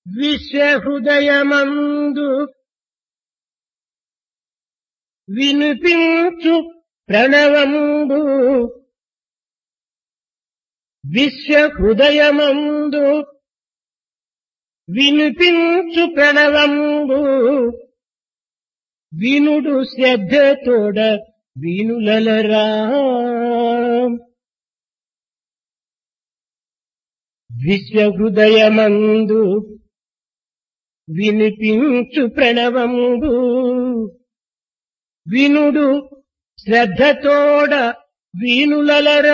విశ్వహృదయమందు వినిపించు ప్రణవంబు విశ్వహృదయమందు వినిపించు ప్రణవంబు వినుడు శ్రద్ధతోడ వీనులలరా విశ్వహృదయమందు వినిపించు ప్రణవంబు వినుడు శ్రద్ధతోడ వీనులలర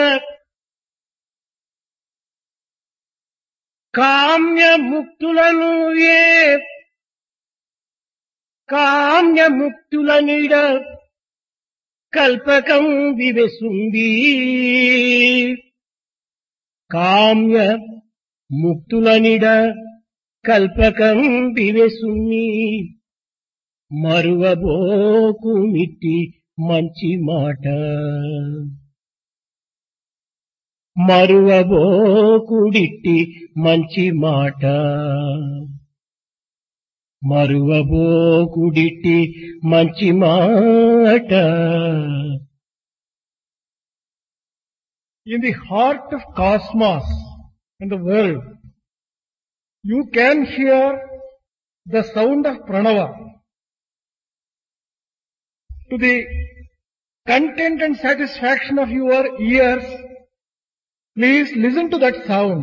కామ్య ముక్తులను ఏ కామ్య ముక్తులనిడ కల్పకం వివసుంది కామ్య ముక్తులనిడ కల్పకం వివసుని మరువబోకు మిట్టి మంచి మాట మరువబోకుడిట్టి మంచి మాట మరువబోకుడిట్టి మంచి మాట In the heart of cosmos and the world, you can hear the sound of pranava. To the content and satisfaction of your ears, please listen to that sound.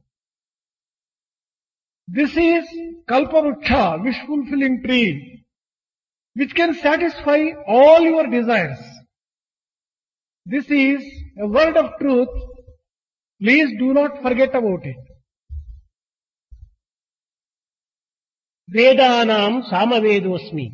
This is Kalpavruksha, wish fulfilling tree, which can satisfy all your desires. This is a word of truth. Please do not forget about it. వేదానాం సామవేదోస్మి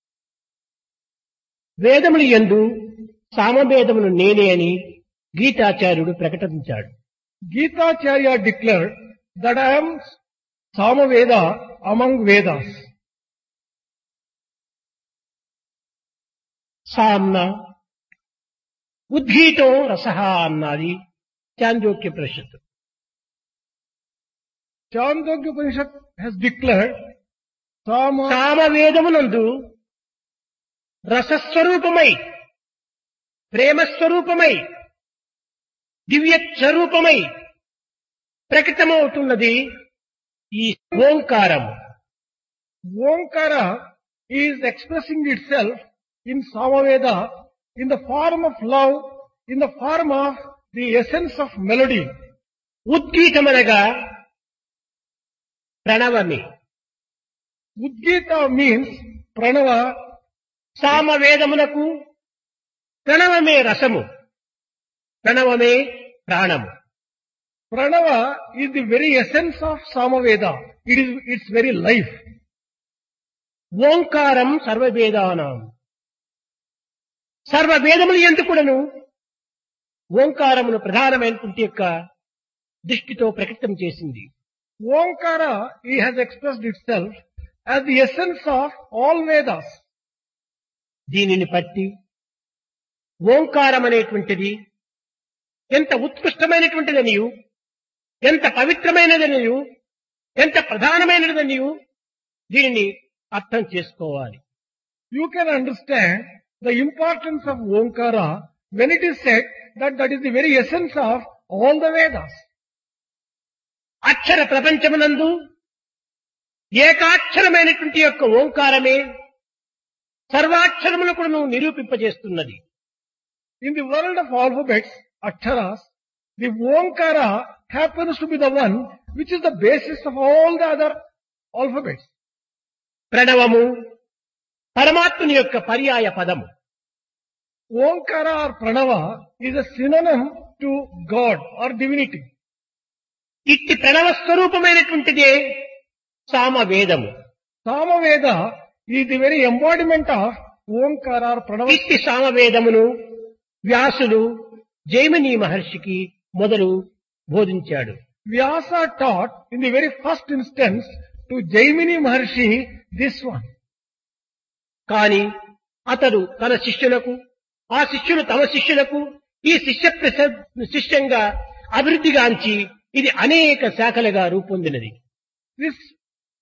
వేదములు ఎందు సామవేదములు నేనే అని గీతాచార్యుడు ప్రకటించాడు Gita Charya declared that I am Samaveda among Vedas. సామ్న ఉద్గీతం రసహ అన్నది చాంద్యోక్య పరిషత్తు Chandogya Upanishad has declared Sama సామవేదమునందు రసస్వరూపమై ప్రేమస్వరూపమై దివ్య స్వరూపమై ప్రకటమవుతున్నది ఈ ఓంకారము Omkara is expressing itself in Samaveda in the form of love, in the form of the essence of melody. ఉద్గీతమనగా ప్రణవమే Udgita means Pranava. సామవేదమునకు ప్రణవమే రసము ప్రణవమే ప్రాణము Pranava is the very essence of Samaveda. It is its very life. ఓంకారం సర్వవేదానం సర్వవేదములు ఎందుకుడను ఓంకారమును ప్రధానమైనటువంటి యొక్క దృష్టితో ప్రకటన చేసింది Omkara he has expressed itself as the essence of all Vedas. దీనిని బట్టి ఓంకారం అనేటువంటిది ఎంత ఉత్కృష్టమైనటువంటిదనియు ఎంత పవిత్రమైనదనియు ఎంత ప్రధానమైనదనియు దీనిని అర్థం చేసుకోవాలి You can understand the importance of Omkara when it is said that that is the very essence of all the Vedas. అక్షర ప్రపంచమునందు ఏకాక్షరమైనటువంటి యొక్క ఓంకారమే సర్వాక్షరములకు నిరూపింపజేస్తున్నది In the world of alphabets, Aksharas, the Omkara happens to be the one which is the basis of all the other alphabets. ప్రణవము పరమాత్ముని యొక్క పర్యాయ పదము Omkara or Pranava is a synonym to God or divinity. ఇట్టి ప్రణవ స్వరూపమైనటువంటిదే సామవేదము Samaveda is the very embodiment of Omkara or Pranava. ఇట్టి సామవేదమును వ్యాసుడు జైమిని మహర్షికి మొదలు బోధించాడు Vyasa taught in the very first instance to Jaimini Maharshi this one. కాని అతడు తన శిష్యులకు ఆ శిష్యులు తమ శిష్యులకు ఈ శిష్య ప్రస- శిష్యంగా అభివృద్ధిగాంచి ఇది అనేక శాఖలుగా రూపొందినది This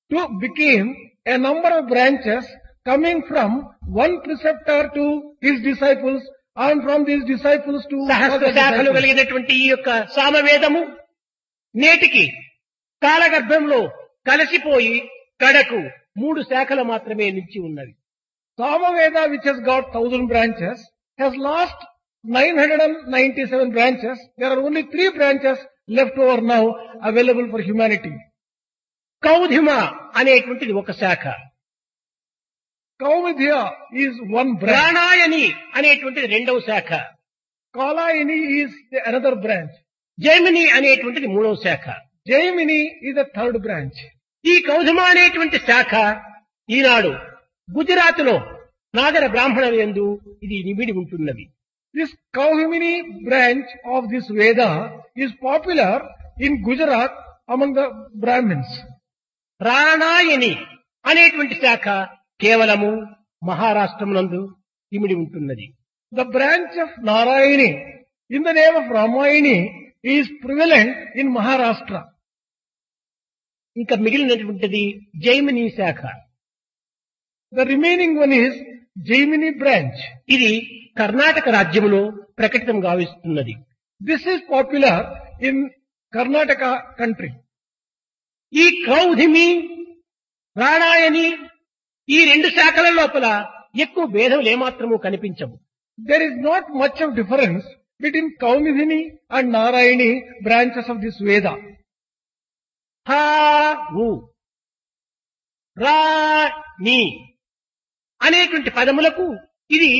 to became a number of branches coming from one preceptor to his disciples and from these disciples to Sahasra other శాఖలు disciples. కలిగినటువంటి ఈ యొక్క సామవేదము నేటికి కాలగర్భంలో కలిసిపోయి కడకు మూడు శాఖలు మాత్రమే నిలిచి ఉన్నవి Samaveda, which has got thousand branches, has lost 997 branches. There are only three branches left over now available for humanity. కౌధిమ అనేటువంటిది ఒక శాఖ Kauvidya is one branch. ప్రాణాయని అనేటువంటిది రెండవ శాఖ Kalayini is the another branch. Jaimini అనేటువంటిది మూడవ శాఖ Jaimini is the third branch. ఈ కౌధుమ అనేటువంటి శాఖ ఈనాడు గుజరాత్ లో నాగర బ్రాహ్మణ ఎందు ఇది నిబిడి ఉంటున్నది This Kauhimini branch of this Veda is popular in Gujarat among the Brahmins. ప్రాణాయని అనేటువంటి శాఖ కేవలము మహారాష్ట్రమునందు ఇమిడి ఉంటున్నది The branch of Narayani in the name of Ramayani is prevalent in Maharashtra. ఇంకా మిగిలినటువంటిది జైమిని శాఖ The remaining one is Jaimini branch. ఇది కర్ణాటక రాజ్యములో ప్రకటితం గావిస్తున్నది This is popular in Karnataka country. ఈ క్రౌధిమి ప్రాణాయని ఈ రెండు శాఖల లోపల ఎక్కువ భేదములు ఏమాత్రము కనిపించవు There is not much of difference between Kaumidini and Narayani branches of this Veda. హా వు రా ని అనేటువంటి పదములకు ఇది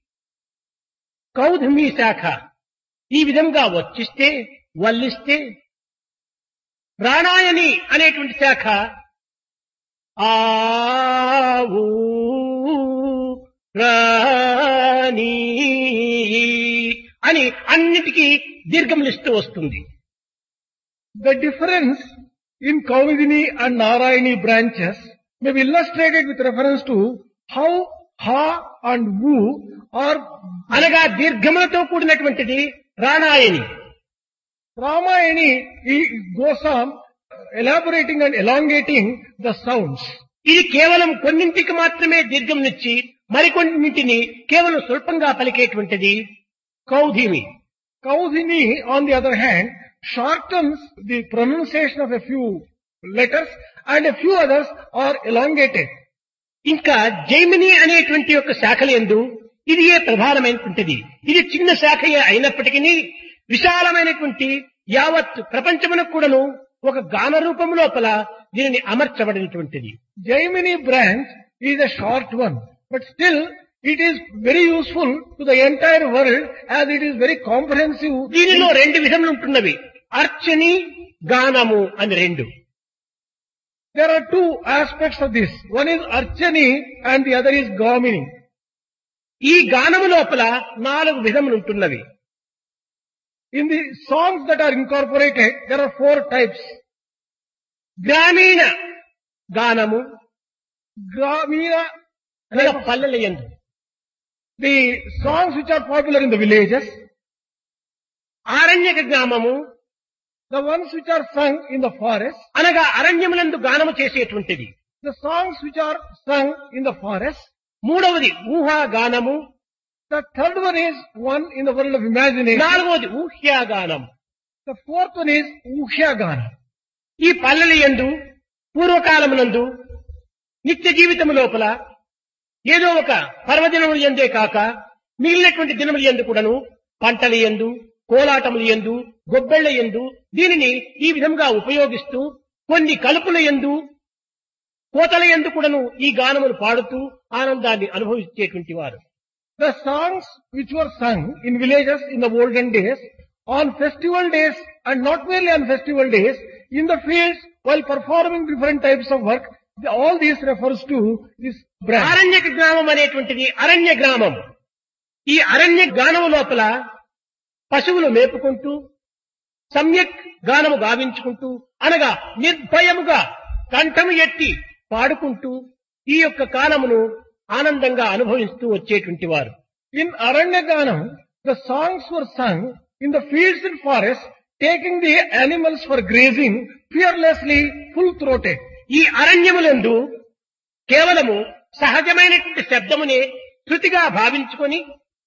కౌధమి శాఖ ఈ విధంగా వచ్చిస్తే వల్లిస్తే ప్రాణాయని అనేటువంటి శాఖ ఆవు రాణి అని అన్నిటికీ దీర్ఘములిస్తూ వస్తుంది The difference in Kaumidini and Narayani branches may be illustrated with reference to how Ha and Wu are అనగా దీర్ఘములతో కూడినటువంటిది రాణాయని Ramayani he goes on elaborating and elongating the sounds. ఇది కేవలం కొన్నింటికి మాత్రమే దీర్ఘంనిచ్చి మరికొన్నింటిని కేవలం స్వల్పంగా పలికేటువంటిది కౌధిమి Kaudhini, on the other hand, shortens the pronunciation of a few letters and a few others are elongated. ఇంకా జైమిని అనేటువంటి యొక్క శాఖల ఎందు ఇది ఏ ప్రధానమైనటువంటిది ఇది చిన్న శాఖయే అయినప్పటికీ విశాలమైనటువంటి యావత్ ప్రపంచమునకు కూడాను ఒక గాన రూపం లోపల దీనిని అమర్చబడినటువంటిది Jaimini branch is a short one, but still it is very useful to the entire world as it is very comprehensive. దీనిలో రెండు విధములు ఉంటున్నవి అర్చని గానము అని రెండు There are two aspects of this. One is Archani and the other is Gamini. ఈ గానము లోపల నాలుగు విధములు ఉంటున్నవి In the songs that are incorporated, there are four types. గ్రామీణ గానము Gramina, అనగా పల్లెల యందు the songs which are popular in the villages, ఆరణ్యక గ్రామము the ones which are sung in the forest, అనగా అరణ్యములందు గానము చేసేటువంటిది the songs which are sung in the forest. మూడవది ఊహా గానము The third one is one in the world of imagination. నాలుగవది ఊహ్యా గానం The fourth one is Ukhyagana. ఈ పల్లెల యందు పూర్వకాలమునందు నిత్య జీవితము లోపల ఏదో ఒక పర్వదినములు ఎందే కాక మిగిలినటువంటి దినములు ఎందు కూడాను పంటల ఎందు కోలాటములు ఎందు గొబ్బెళ్ల ఎందు దీనిని ఈ విధంగా ఉపయోగిస్తూ కొన్ని కలుపుల ఎందు కోతల ఎందు కూడాను ఈ గానములు పాడుతూ ఆనందాన్ని అనుభవించేటువంటి వారు The songs which were sung in villages in the olden days, on festival days and not merely on festival days, in the fields while performing different types of work, the- all this refers to this branch. అరణ్యక గ్రామం అనేటువంటిది అరణ్య గ్రామం ఈ అరణ్య గానము లోపల పశువులు మేపుకుంటూ సమ్యక్ గానము గావించుకుంటూ అనగా నిర్భయముగా కంఠము ఎత్తి పాడుకుంటూ ఈ యొక్క కాలమును ఆనందంగా అనుభవిస్తూ వచ్చేటువంటి వారు In Aranyaganam, the songs were sung in the fields and forests, taking the animals for grazing fearlessly, full-throated. ఈ అరణ్యములందు కేవలము సహజమైనటువంటి శబ్దమునే శృతిగా భావించుకొని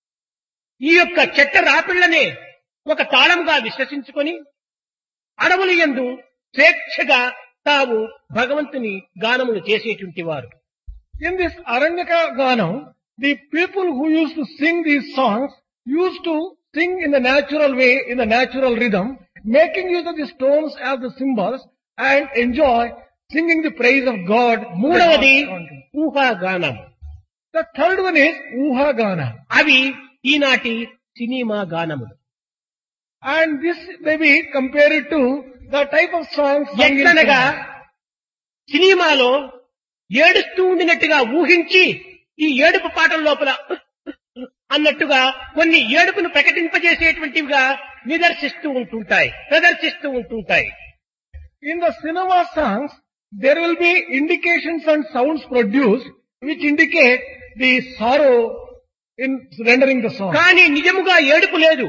ఈ యొక్క చెట్ట రాపిళ్లనే ఒక తాళంగా విశ్వసించుకొని అడవులు ఎందు స్వేచ్ఛగా తాము భగవంతుని గానములు చేసేటువంటి వారు In this Aranyaka Ganam, the people who used to sing these songs used to sing in the natural way, in the natural rhythm, making use of the stones as the symbols and enjoy singing the praise of God. మూడవది The ఊహాగానం third one is Uha Gana. అవి ఈనాటి cinema గానములు And this may be compared to the type of songs sung in ఎట్లనగా cinema. సినిమాలో ఏడుస్తూ ఉండినట్టుగా ఊహించి ఈ ఏడుపు పాటల లోపల అన్నట్టుగా కొన్ని ఏడుపును ప్రకటింపజేసేటువంటివిగా నిదర్శిస్తూ ఉంటుంటాయి ప్రదర్శిస్తూ ఉంటుంటాయి In the cinema songs, there will be indications and sounds produced which indicate the sorrow in rendering the song. కానీ నిజముగా ఏడుపు లేదు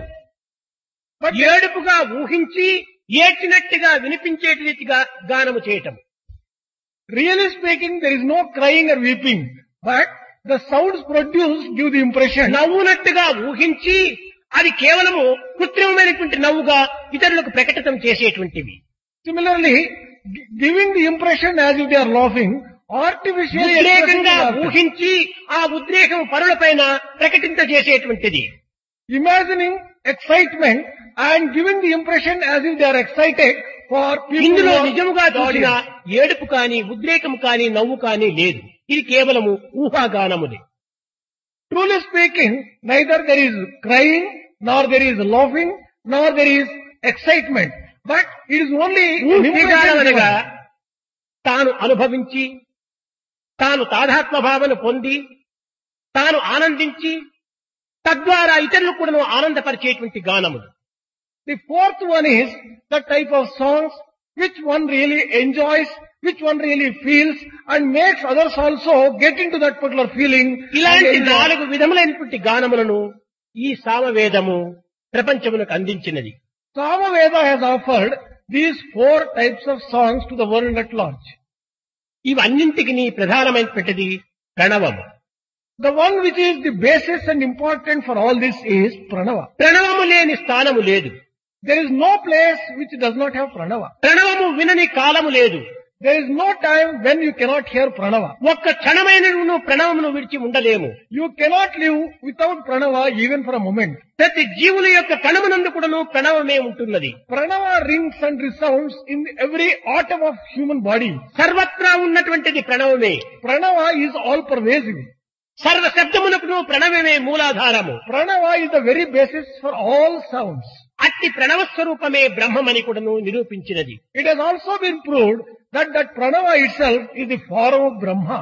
ఏడుపుగా ఊహించి ఏడ్చినట్టుగా వినిపించే రీతిగా గానము చేయటం Really speaking, there is no crying or weeping, but the sounds produced give the impression. నవ్వునట్టుగా ఊహించి అది కేవలము కృత్రిమమైనటువంటి నవ్వుగా ఇతరులకు ప్రకటితం చేసేటువంటివి Similarly, gi- giving the impression as if they are laughing, artificially expressing ఉద్రేకంగా the laughter. ఊహించి ఆ ఉద్రేకం పరులపైన ప్రకటింపజేసేటువంటిది imagining excitement and giving the impression as if they are excited for people ఇందులో who are నిజముగా the చూసిన audience. ఏడుపు కాని ఉద్రేకం కాని నవ్వు కాని లేదు ఇది కేవలము ఊహాగానముది Truly speaking, neither there is crying, nor there is laughing, nor there is excitement. But it is only an ఊహాగానం impression అనగా given. తాను అనుభవించి తాను తాదాత్మ భావన పొంది తాను ఆనందించి తద్వారా ఇతరులకు కూడా ఆనందపరిచేటువంటి గానములు The fourth one is the type of songs which one really enjoys, which one really feels and makes others also get into that particular feeling. and ఇలాంటి enjoy. నాలుగు విధములైనటువంటి గానములను ఈ సామవేదము ప్రపంచమునకు అందించినది Samaveda has offered these four types of songs to the world at large. ఇవన్నింటికి ప్రధానమైనటువంటిది ప్రణవము The one which is the basis and important for all this is Pranava. ప్రణవము లేని స్థానము లేదు There is no place which does not have Pranava. ప్రణవము వినని కాలము లేదు There is no time when you cannot hear Pranava. ఒక్క క్షణమైన నువ్వు ప్రణవమును విడిచి ఉండలేము You cannot live without Pranava even for a moment. ప్రతి జీవుల యొక్క కణమునందు కూడాను ప్రణవమే ఉంటున్నది Pranava rings and resounds in every atom of human body. సర్వత్రా ఉన్నటువంటిది ప్రణవమే Pranava is all pervasive. సర్వ శబ్దమునకును ప్రణవమే మూలాధారము Pranava is the very basis for all sounds. అట్టి ప్రణవ స్వరూపమే బ్రహ్మమని కూడాను నిరూపించినది It has also been proved that that Pranava itself is the form of Brahma.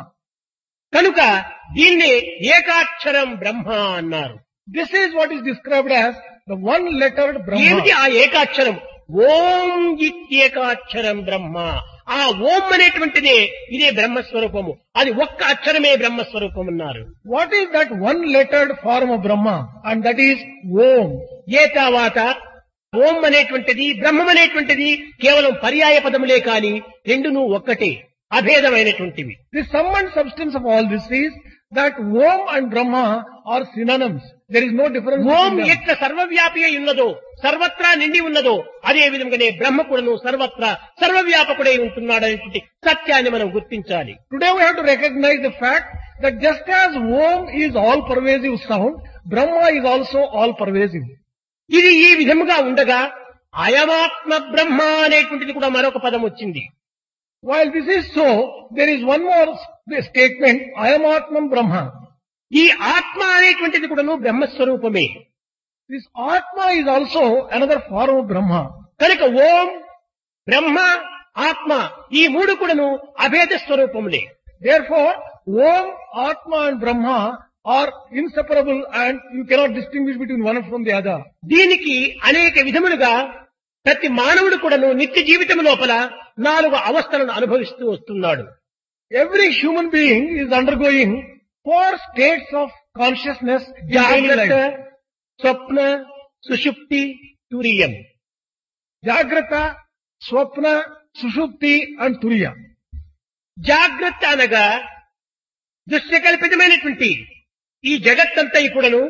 కనుక దీన్నే ఏకాక్షరం బ్రహ్మ అన్నారు This is what is described as the one-lettered ఏమిటి Brahma. ఆ ఏకాక్షరం ఓం ఇత్యేకాక్షరం బ్రహ్మ ఆ ఓం అనేటువంటిదే ఇదే బ్రహ్మస్వరూపము అది ఒక్క అక్షరమే బ్రహ్మస్వరూపం అన్నారు What is that one-lettered form of Brahma? And that is Om. ఏ తర్వాత ఓం అనేటువంటిది బ్రహ్మం అనేటువంటిది కేవలం పర్యాయ పదములే కాని రెండును ఒక్కటే అభేదమైనటువంటివి The sum and substance of all this is that Om and Brahma are synonyms. There is no difference. Om between them. ఎట్ల సర్వవ్యాపి అయి ఉన్నదో సర్వత్రా నిండి ఉన్నదో అదే విధంగానే బ్రహ్మ కూడాను సర్వత్రా సర్వవ్యాపకుడై ఉంటున్నాడు అనేటువంటి సత్యాన్ని మనం గుర్తించాలి Today we have to recognize the fact that just as Om is all pervasive sound, Brahma is also all pervasive. ఇది ఈ విధముగా ఉండగా అయమాత్మ బ్రహ్మ అనేటువంటిది కూడా మరొక పదం వచ్చింది While this is so, there is one more s- statement, I am Atman Brahma. ఈ ఆత్మ అనేటువంటిది కూడాను బ్రహ్మస్వరూపమే This Atma is also another form of Brahma. కనుక ఓం బ్రహ్మ ఆత్మ ఈ మూడు కూడాను అభేద స్వరూపములే Therefore, Om, Atma and Brahma are inseparable and you cannot distinguish between one from the other. దీనికి అనేక విధములుగా ప్రతి మానవుడు కూడాను నిత్య జీవితం లోపల నాలుగు అవస్థలను అనుభవిస్తూ వస్తున్నాడు Every human being is undergoing four states of consciousness in daily జాగ్రత్త life. స్వప్న సుషుప్తి తురియం Jagrata, Swapna, Sushupti and Turiya. జాగ్రత్త అనగా దృశ్యకల్పితమైనటువంటి ఈ జగత్తంతా కూడాను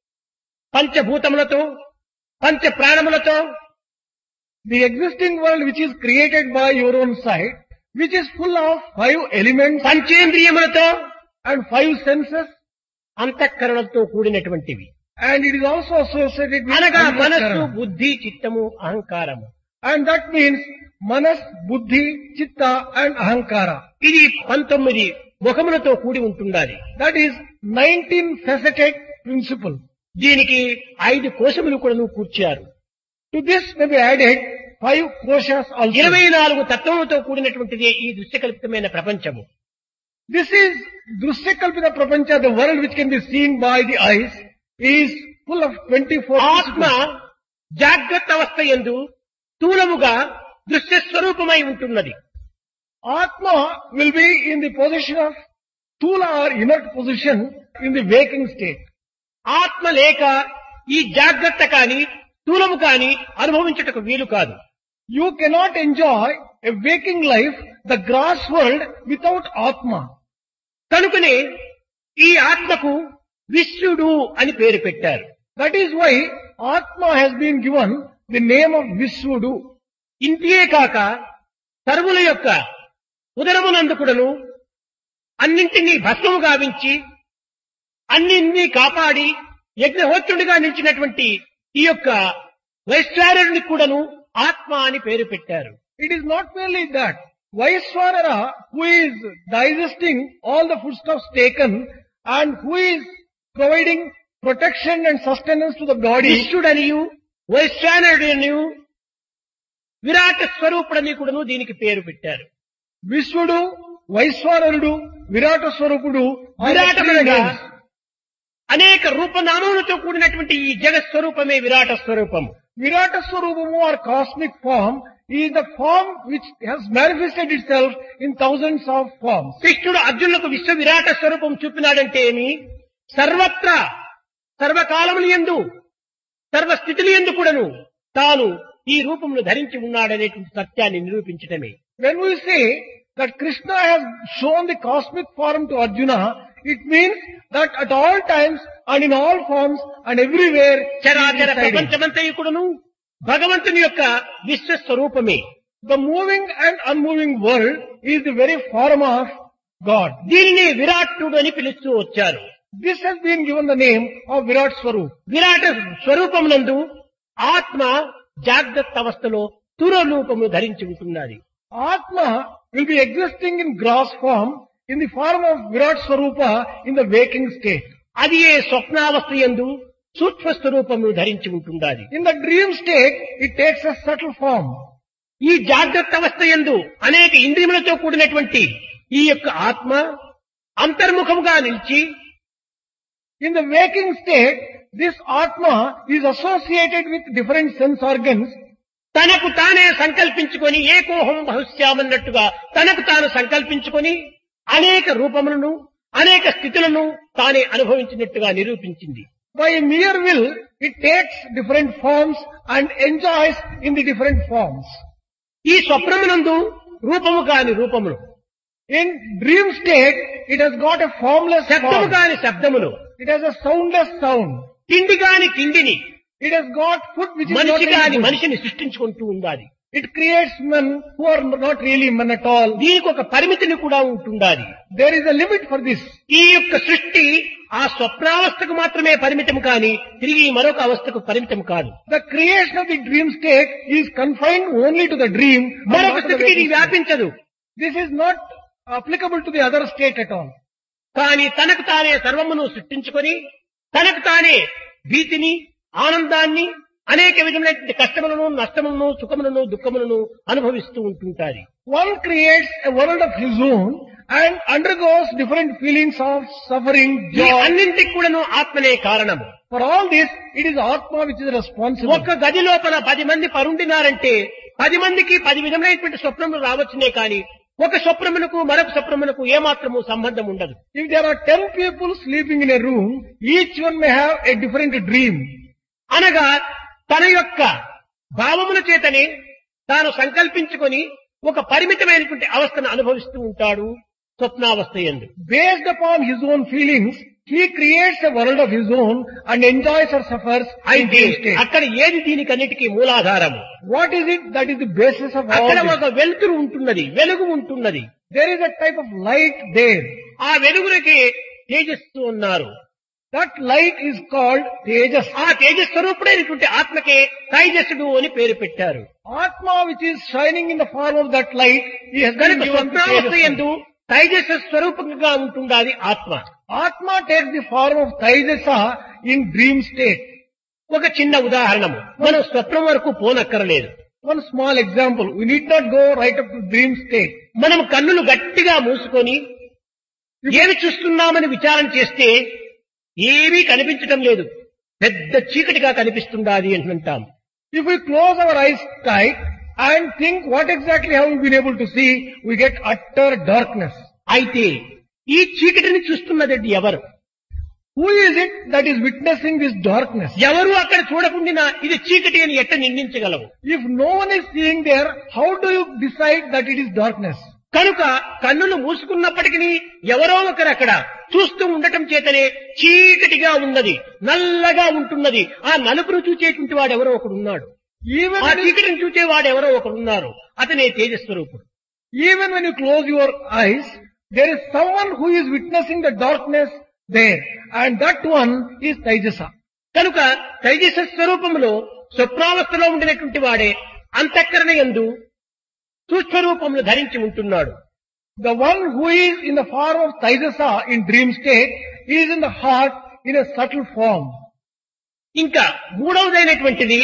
పంచభూతములతో పంచ ప్రాణములతో The existing world which is created by your own sight, which is full of five elements పంచేంద్రియములతో and five senses, అంతఃకరణతో కూడినటువంటివి and it is also associated with అనగా మనస్సు Antahkarana. బుద్ధి చిత్తము అహంకారము And that means manas, buddhi, chitta and ahankara. ఇది పంతొమ్మిది ముఖములతో కూడి ఉంటుండాలి That is 19 faceted principle. దీనికి ఐదు కోశములు కూడా కూర్చారు To this may be added five koshas also. ఇరవై నాలుగు తత్వములతో కూడినటువంటిది ఈ దృశ్యకల్పితమైన ప్రపంచము This is Drusyakalpita Prapancha, the world which can be seen by the eyes, is full of 24 ఆత్మ principles. జాగ్రత్త అవస్థ ఎందు స్థూలముగా దృశ్య స్వరూపమై ఉంటున్నది Atma will be in the position of Tula or inert position in the waking state. ఆత్మ లేక ఈ జాగ్రత్త కాని స్థూలము కాని అనుభవించుటకు వీలు కాదు You cannot enjoy a waking life, the gross world, without Atma. కనుకనే ఈ ఆత్మకు విశ్వడు అని పేరు పెట్టారు That is why Atma has been given the name of Visvudu. ఇంతియే కాక సర్వుల యొక్క ఉదరమునందుకుడను అన్నింటినీ భస్మము గావించి అన్నింటినీ కాపాడి యజ్ఞహోత్రుడిగా నిలిచినటువంటి ఈ యొక్క వైశ్వారుడిని కూడాను ఆత్మ అని పేరు పెట్టారు It is not merely that Vaiswanara, who is digesting all the foodstuffs taken and who is providing protection and sustenance to the body, విశ్వడనియు వైశ్వానరుడనియు విరాట స్వరూపుడని కూడాను దీనికి పేరు పెట్టారు Visvudu, Vaiswanarudu, Virata Swarupudu are the three విరాటములుగా names. అనేక రూపనామములతో కూడినటువంటి ఈ జగత్ స్వరూపమే విరాట స్వరూపము Virata Swarupamu or cosmic form is the form which has manifested itself in thousands of forms. కృష్ణుడు అర్జునులకు విశ్వ విరాట స్వరూపం చూపినాడంటే ఏమి సర్వత్రా సర్వకాలములు ఎందు సర్వస్థితులు ఎందు కూడాను తాను ఈ రూపమును ధరించి ఉన్నాడనేటువంటి సత్యాన్ని నిరూపించటమే When we say that Krishna has shown the cosmic form to Arjuna, it means that at all times and in all forms and everywhere he is చరాచర residing. ప్రపంచమంతయు కూడాను భగవంతుని యొక్క విశ్వస్వరూపమే The moving and unmoving world is the very form of God. దీనిని విరాట్టుడు అని పిలుస్తూ వచ్చారు This has been given the name of Virat Swarup. విరాట స్వరూపమునందు ఆత్మ జాగ్రత్త అవస్థలో తుర రూపమును ధరించి ఉంటున్నది Atma will be existing in gross form in the form of Virat Swarupa in the waking state. అది ఏ స్వప్నావస్థ ఎందు సూక్ష్మ స్వరూపమును ధరించి ఉంటున్నది In the dream state, it takes a subtle form. ఈ జాగ్రత్త అవస్థ ఎందు అనేక ఇంద్రియములతో కూడినటువంటి ఈ యొక్క ఆత్మ అంతర్ముఖముగా నిలిచి In the waking state, this Atma is associated with different sense organs తనకు తానే సంకల్పించుకొని ఏకోహం బహుశ్యామన్నట్టుగా తనకు తాను సంకల్పించుకొని అనేక రూపములను అనేక స్థితులను తానే అనుభవించినట్టుగా నిరూపించింది By mere will, it takes different forms and enjoys in the different forms. ఈ స్వప్నమునందు రూపము కాని రూపములు In dream state, it has got a formless శబ్దము form. కాని శబ్దములు It has a soundless sound. తిండి కాని తిండిని It has got food which is not మనిషి కాని really food. మనిషిని సృష్టించుకుంటూ ఉండాలి It creates men who are not really men at all. దీనికి ఒక పరిమితిని కూడా ఉంటుండాలి There is a limit for this. ఈ యొక్క సృష్టి ఆ స్వప్నావస్థకు మాత్రమే పరిమితం కాని తిరిగి మరొక అవస్థకు పరిమితం కాదు The creation of the dream state is confined only to the dream. and మరొక not to the స్థితికి ఇది waking state. వ్యాపించదు This is not applicable to the other state at all. కానీ తనకు తానే సర్వమును సృష్టించుకొని తనకు తానే భీతిని ఆనందాన్ని అనేక విధములైన కష్టములను నష్టములను సుఖములను దుఃఖములను అనుభవిస్తూ ఉంటుంటారు One creates a world of his own and undergoes different feelings of suffering, ఈ joy. అన్నింటికి కూడాను ఆత్మనే కారణము For all this, it is Atma which is responsible. ఒక్క గది లోపల పది మంది పరుండినారంటే పది మందికి పది విధములైనటువంటి స్వప్నములు రావచ్చునే కానీ ఒక స్వప్నమునకు మరొక స్వప్నమునకు ఏమాత్రము సంబంధం ఉండదు If there are ten people sleeping in a room, each one may have a different dream. అనగా తన యొక్క భావముల చేతనే తాను సంకల్పించుకొని ఒక పరిమితమైనటువంటి అవస్థను అనుభవిస్తూ ఉంటాడు స్వప్నావస్థ ఎందు Based upon his own feelings, he creates a world of his own and enjoys or suffers in అయితే dream state. అక్కడ ఏది దీనికన్నిటికీ మూలాధారము What is it that is the basis of all అక్కడ this? ఒక వెలుతురు ఉంటున్నది వెలుగు ఉంటున్నది There is a type of light there. ఆ వెలుగులకి తేజస్సు ఉన్నారు That light is called Tejas. ఆ తేజస్వరూపుడైనటువంటి ఆత్మకే తైజస్సుడు అని పేరు పెట్టారు Atma which is shining in the form of that light, he has been కనుక given to స్వప్నావస్థ Tejas. ఎందు తైజస్సు స్వరూపంగా ఉంటుండాది ఆత్మ Atma takes the form of Taijasa in dream state. ఒక చిన్న ఉదాహరణము మనం స్వప్నం వరకు పోనక్కరలేదు One small example. We need not go right up to dream state. మనం కన్నులు గట్టిగా మూసుకొని ఏమి చూస్తున్నామని విచారం చేస్తే ఏమీ కనిపించటం లేదు పెద్ద చీకటిగా కనిపిస్తుండాది అంటుంటాం If we close our eyes tight and think what exactly have we been able to see, we get utter darkness. అయితే ఈ చీకటిని చూస్తున్నది ఎవరు Who is it that is witnessing this darkness? ఎవరు అక్కడ చూడకుండా ఇది చీకటి అని ఎట్ట నిందించగలవు If no one is seeing there, how do you decide that it is darkness? కనుక కన్నులు మూసుకున్నప్పటికీ ఎవరో ఒకరు అక్కడ చూస్తూ ఉండటం చేతనే చీకటిగా ఉన్నది నల్లగా ఉంటున్నది ఆ నలుపును చూచేటువంటి వాడు ఎవరో ఒకడు ఉన్నాడు Even ఆ when, you, చీకటిని చూచేవాడు ఎవరో ఒకడు ఉన్నారు అతనే తేజస్వరూపుడు even when you close your eyes, there is someone who is witnessing the darkness there. And that one is Taijasa. కనుక తైజస స్వరూపంలో స్వప్నావస్థలో ఉండినటువంటి వాడే అంతఃకరణ ఎందు సూక్ష్మరూపములు ధరించి ఉంటున్నాడు The one who is in the form of Taijasa in dream state is in the heart in a subtle form. ఇంకా మూడవదైనటువంటిది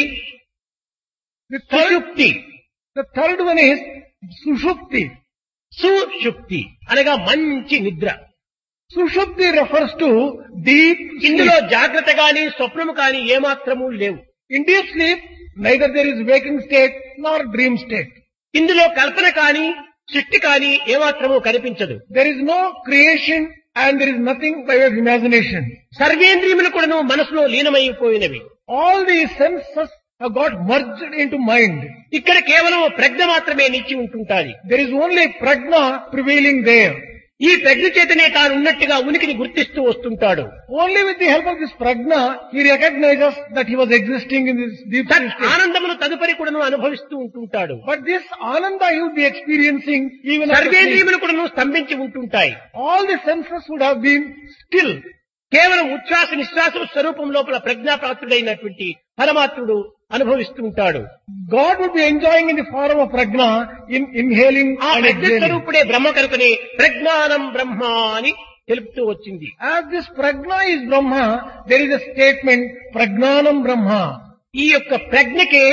The third, సుషుప్తి the third one is Sushupti. సుషుప్తి అనగా మంచి నిద్ర Sushupti refers to deep ఇందులో sleep. జాగ్రత్త గాని స్వప్నము కాని ఏమాత్రము లేవు In deep sleep, neither there is waking state nor dream state. ఇందులో కల్పన కాని సృష్టి కాని ఏమాత్రము కనిపించదు There is no creation and there is nothing by way of imagination. సర్వేంద్రియములు కూడాను మనసులో లీనమైపోయినవి All these senses have got merged into mind. ఇక్కడ కేవలం ప్రజ్ఞ మాత్రమే నిలిచి ఉంటుంటాది There is only prajna prevailing there. ఈ ప్రజ్ఞ చేతనే తాను ఉన్నట్టుగా ఉనికిని గుర్తిస్తూ వస్తుంటాడు Only with the help of this prajna, he recognizes that he was existing in this deep తత్ state. ఆనందమును తదుపరి కూడాను అనుభవిస్తూ ఉంటుంటాడు But this ananda he would be experiencing even after sleep. సర్వేంద్రియములు కూడాను స్తంభించి ఉంటుంటాయి All the senses would have been still. కేవలం ఉచ్ఛ్వాస నిశ్వాస స్వరూపం లోపల ప్రజ్ఞాప్రాప్తుడైనటువంటి పరమాత్ముడు అనుభవిస్తూ ఉంటాడు God would be enjoying in the form of prajna in inhaling ఆ and ప్రజ్ఞ exhaling. స్వరూపుడే బ్రహ్మ కనుకనే ప్రజ్ఞానం బ్రహ్మ అని తెలుపుతూ వచ్చింది As this prajna is Brahma, there is a statement, prajnanam Brahma. ఈ యొక్క ప్రజ్ఞకే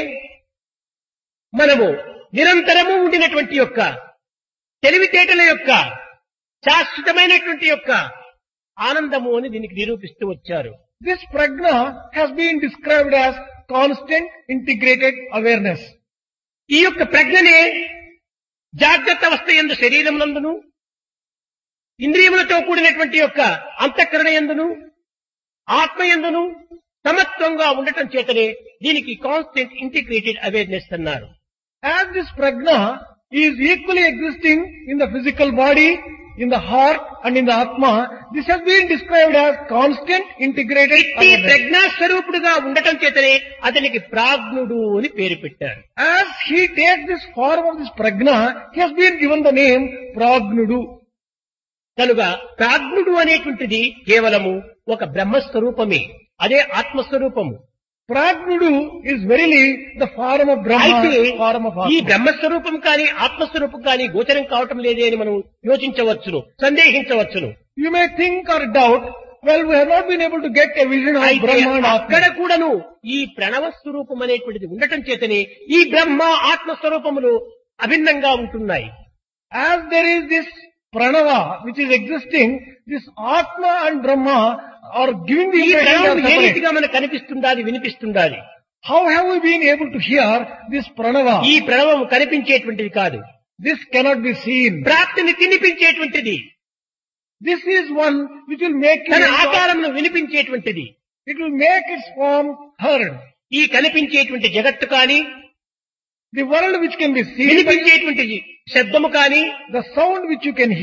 మనము నిరంతరము ఉండినటువంటి యొక్క తెలివితేటల యొక్క శాశ్వతమైనటువంటి యొక్క ఆనందము అని దీనికి నిరూపిస్తూ వచ్చారు This prajna has been described as constant integrated awareness. ఈ యొక్క ప్రజ్ఞనే జాగ్రత్త అవస్థ ఎందు శరీరమునందును ఇంద్రియములతో కూడినటువంటి యొక్క అంతఃకరణ ఎందును ఆత్మ ఎందును సమత్వంగా ఉండటం చేతనే దీనికి కాన్స్టెంట్ ఇంటిగ్రేటెడ్ అవేర్నెస్ అన్నారు As this prajna is equally existing in the physical body, in the heart and in the atma, this has been described as constant integrated ఇట్టి awareness. ప్రజ్ఞాస్వరూపుడుగా ఉండటం చేతనే అతనికి ప్రాజ్ఞుడు అని పేరు పెట్టారు As he takes this form of this prajna, he has been given the name Pragnudu. కనుక ప్రాజ్ఞుడు అనేటువంటిది కేవలము ఒక బ్రహ్మస్వరూపమే అదే ఆత్మస్వరూపము Pragnudu is verily the form of అయితే Brahma, form of ఈ Atma. బ్రహ్మస్వరూపం కానీ ఆత్మస్వరూపం కానీ గోచరం కావటం లేదే అని మనం యోచించవచ్చును సందేహించవచ్చును You may think or doubt, well, we have not been able to get a vision of అయితే Brahma and అక్కడ Atma. కూడాను ఈ ప్రణవ స్వరూపం అనేటువంటిది ఉండటం చేతనే ఈ బ్రహ్మ ఆత్మస్వరూపములు అభిన్నంగా ఉంటున్నాయి As there is this pranava which is existing, this Atma and Brahma are giving the ఈ impression ప్రణవం they ఏ are separate. రీతిగా మనకు కనిపిస్తుండాది వినిపిస్తుండాది How have we been able to hear this pranava? ఈ ప్రణవం కనిపించేటువంటిది కాదు This cannot be seen. ప్రాప్తిని తినిపించేటువంటిది This is one which will make తన it, ఆకారమును వినిపించేటువంటిది it will make its form heard. ఈ కనిపించేటువంటి జగత్తు కానీ The world which can be seen, by వినిపించేటువంటి శబ్దము కానీ the sound which you can hear,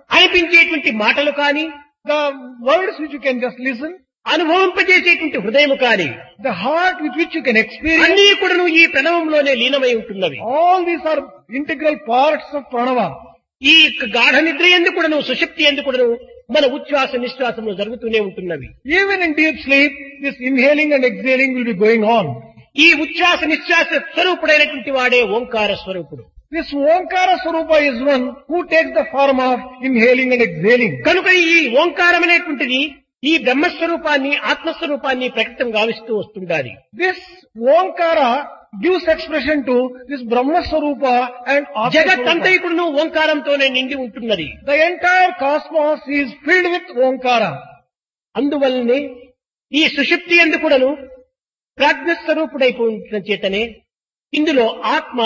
అనిపించేటువంటి మాటలు కాని the words which you can just listen, అనుభవింపజేసేటువంటి హృదయము కాని the heart with which you can experience, అన్నీ కూడాను ఈ ప్రణవంలోనే లీనమై ఉంటున్నవి all these are integral parts of pranava. ఈ గాఢ నిద్ర ఎందుకు కూడాను సుశక్తి ఎందుకు కూడాను మన ఉచ్ఛ్వాస నిశ్వాసములు జరుగుతూనే ఉంటున్నవి Even in deep sleep, this inhaling and exhaling will be going on. ఈ ఉచ్ఛ్వాస నిశ్వాస స్వరూపుడైనటువంటి వాడే ఓంకార స్వరూపుడు This Omkara Swarupa is one who takes the form of inhaling and exhaling. కనుక ఈ ఓంకారం అనేటువంటిది ఈ బ్రహ్మస్వరూపాన్ని ఆత్మస్వరూపాన్ని ప్రకటన గావిస్తూ వస్తుండాలి This Omkara gives expression to this Brahma Swarupa and Atma Swarupa. జగత్తంతైకుడును ఓంకారంతోనే నిండి ఉంటున్నది The entire cosmos is filled with Omkara. అందువల్లనే ఈ సుషుప్తి ఎందుకుడను ప్రాజ్ఞస్వరూపుడైపోయిన చేతనే ఇందులో ఆత్మ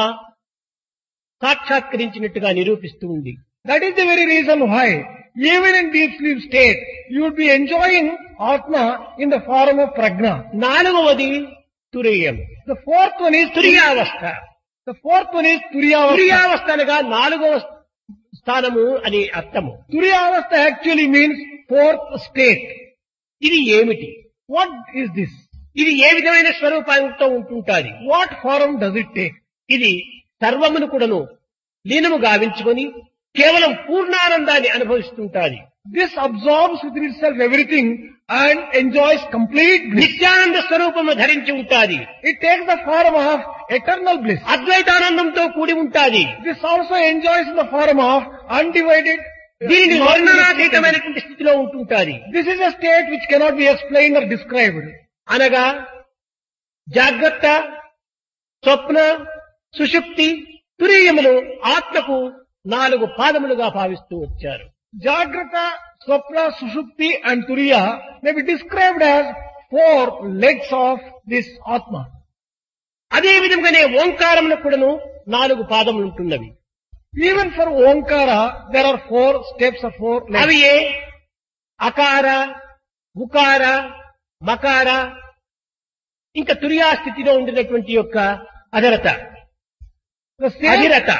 సాక్షాత్కరించినట్టుగా నిరూపిస్తూ ఉంది That is the very reason why, even in deep sleep state, you would be enjoying Atma in the form of Prajna. నాలుగవది తురియం The fourth one is Turiya. తురియావస్థ The fourth one is Turiyavastha. తురియావస్థ అనగా నాలుగవ స్థానము అని అర్థము Turiyavastha actually means fourth state. ఇది ఏమిటి What is this? ఇది ఏ విధమైన స్వరూపంతో ఉంటుంటాది What form does it take? ఇది సర్వమును కూడాను లీనము గావించుకొని కేవలం పూర్ణానందాన్ని అనుభవిస్తుంటాది This absorbs within itself everything and enjoys complete bliss. Nityananda స్వరూపము ధరించి ఉంటాది It takes the form of eternal bliss. అద్వైతానందంతో కూడి ఉంటాది This also enjoys in the form of undivided. దీనిని non-existent. వర్ణనాతీతమైనటువంటి స్థితిలో ఉంటుంటాది This is a state which cannot be explained or described. అనగా జాగ్రత్త స్వప్న సుషుప్తి తురీయములు ఆత్మకు నాలుగు పాదములుగా భావిస్తూ వచ్చారు Jagrata, Swapna, Sushupti and Turiya may be described as four legs of this Atma. అదే విధంగానే ఓంకారమును కూడాను నాలుగు పాదములు ఉంటున్నవి Even for Omkara, there are four steps of four legs. అవి ఏ అకార ఉకార మకార ఇంకా తురియా స్థితిలో ఉండినటువంటి యొక్క అధరత The same, అధిరత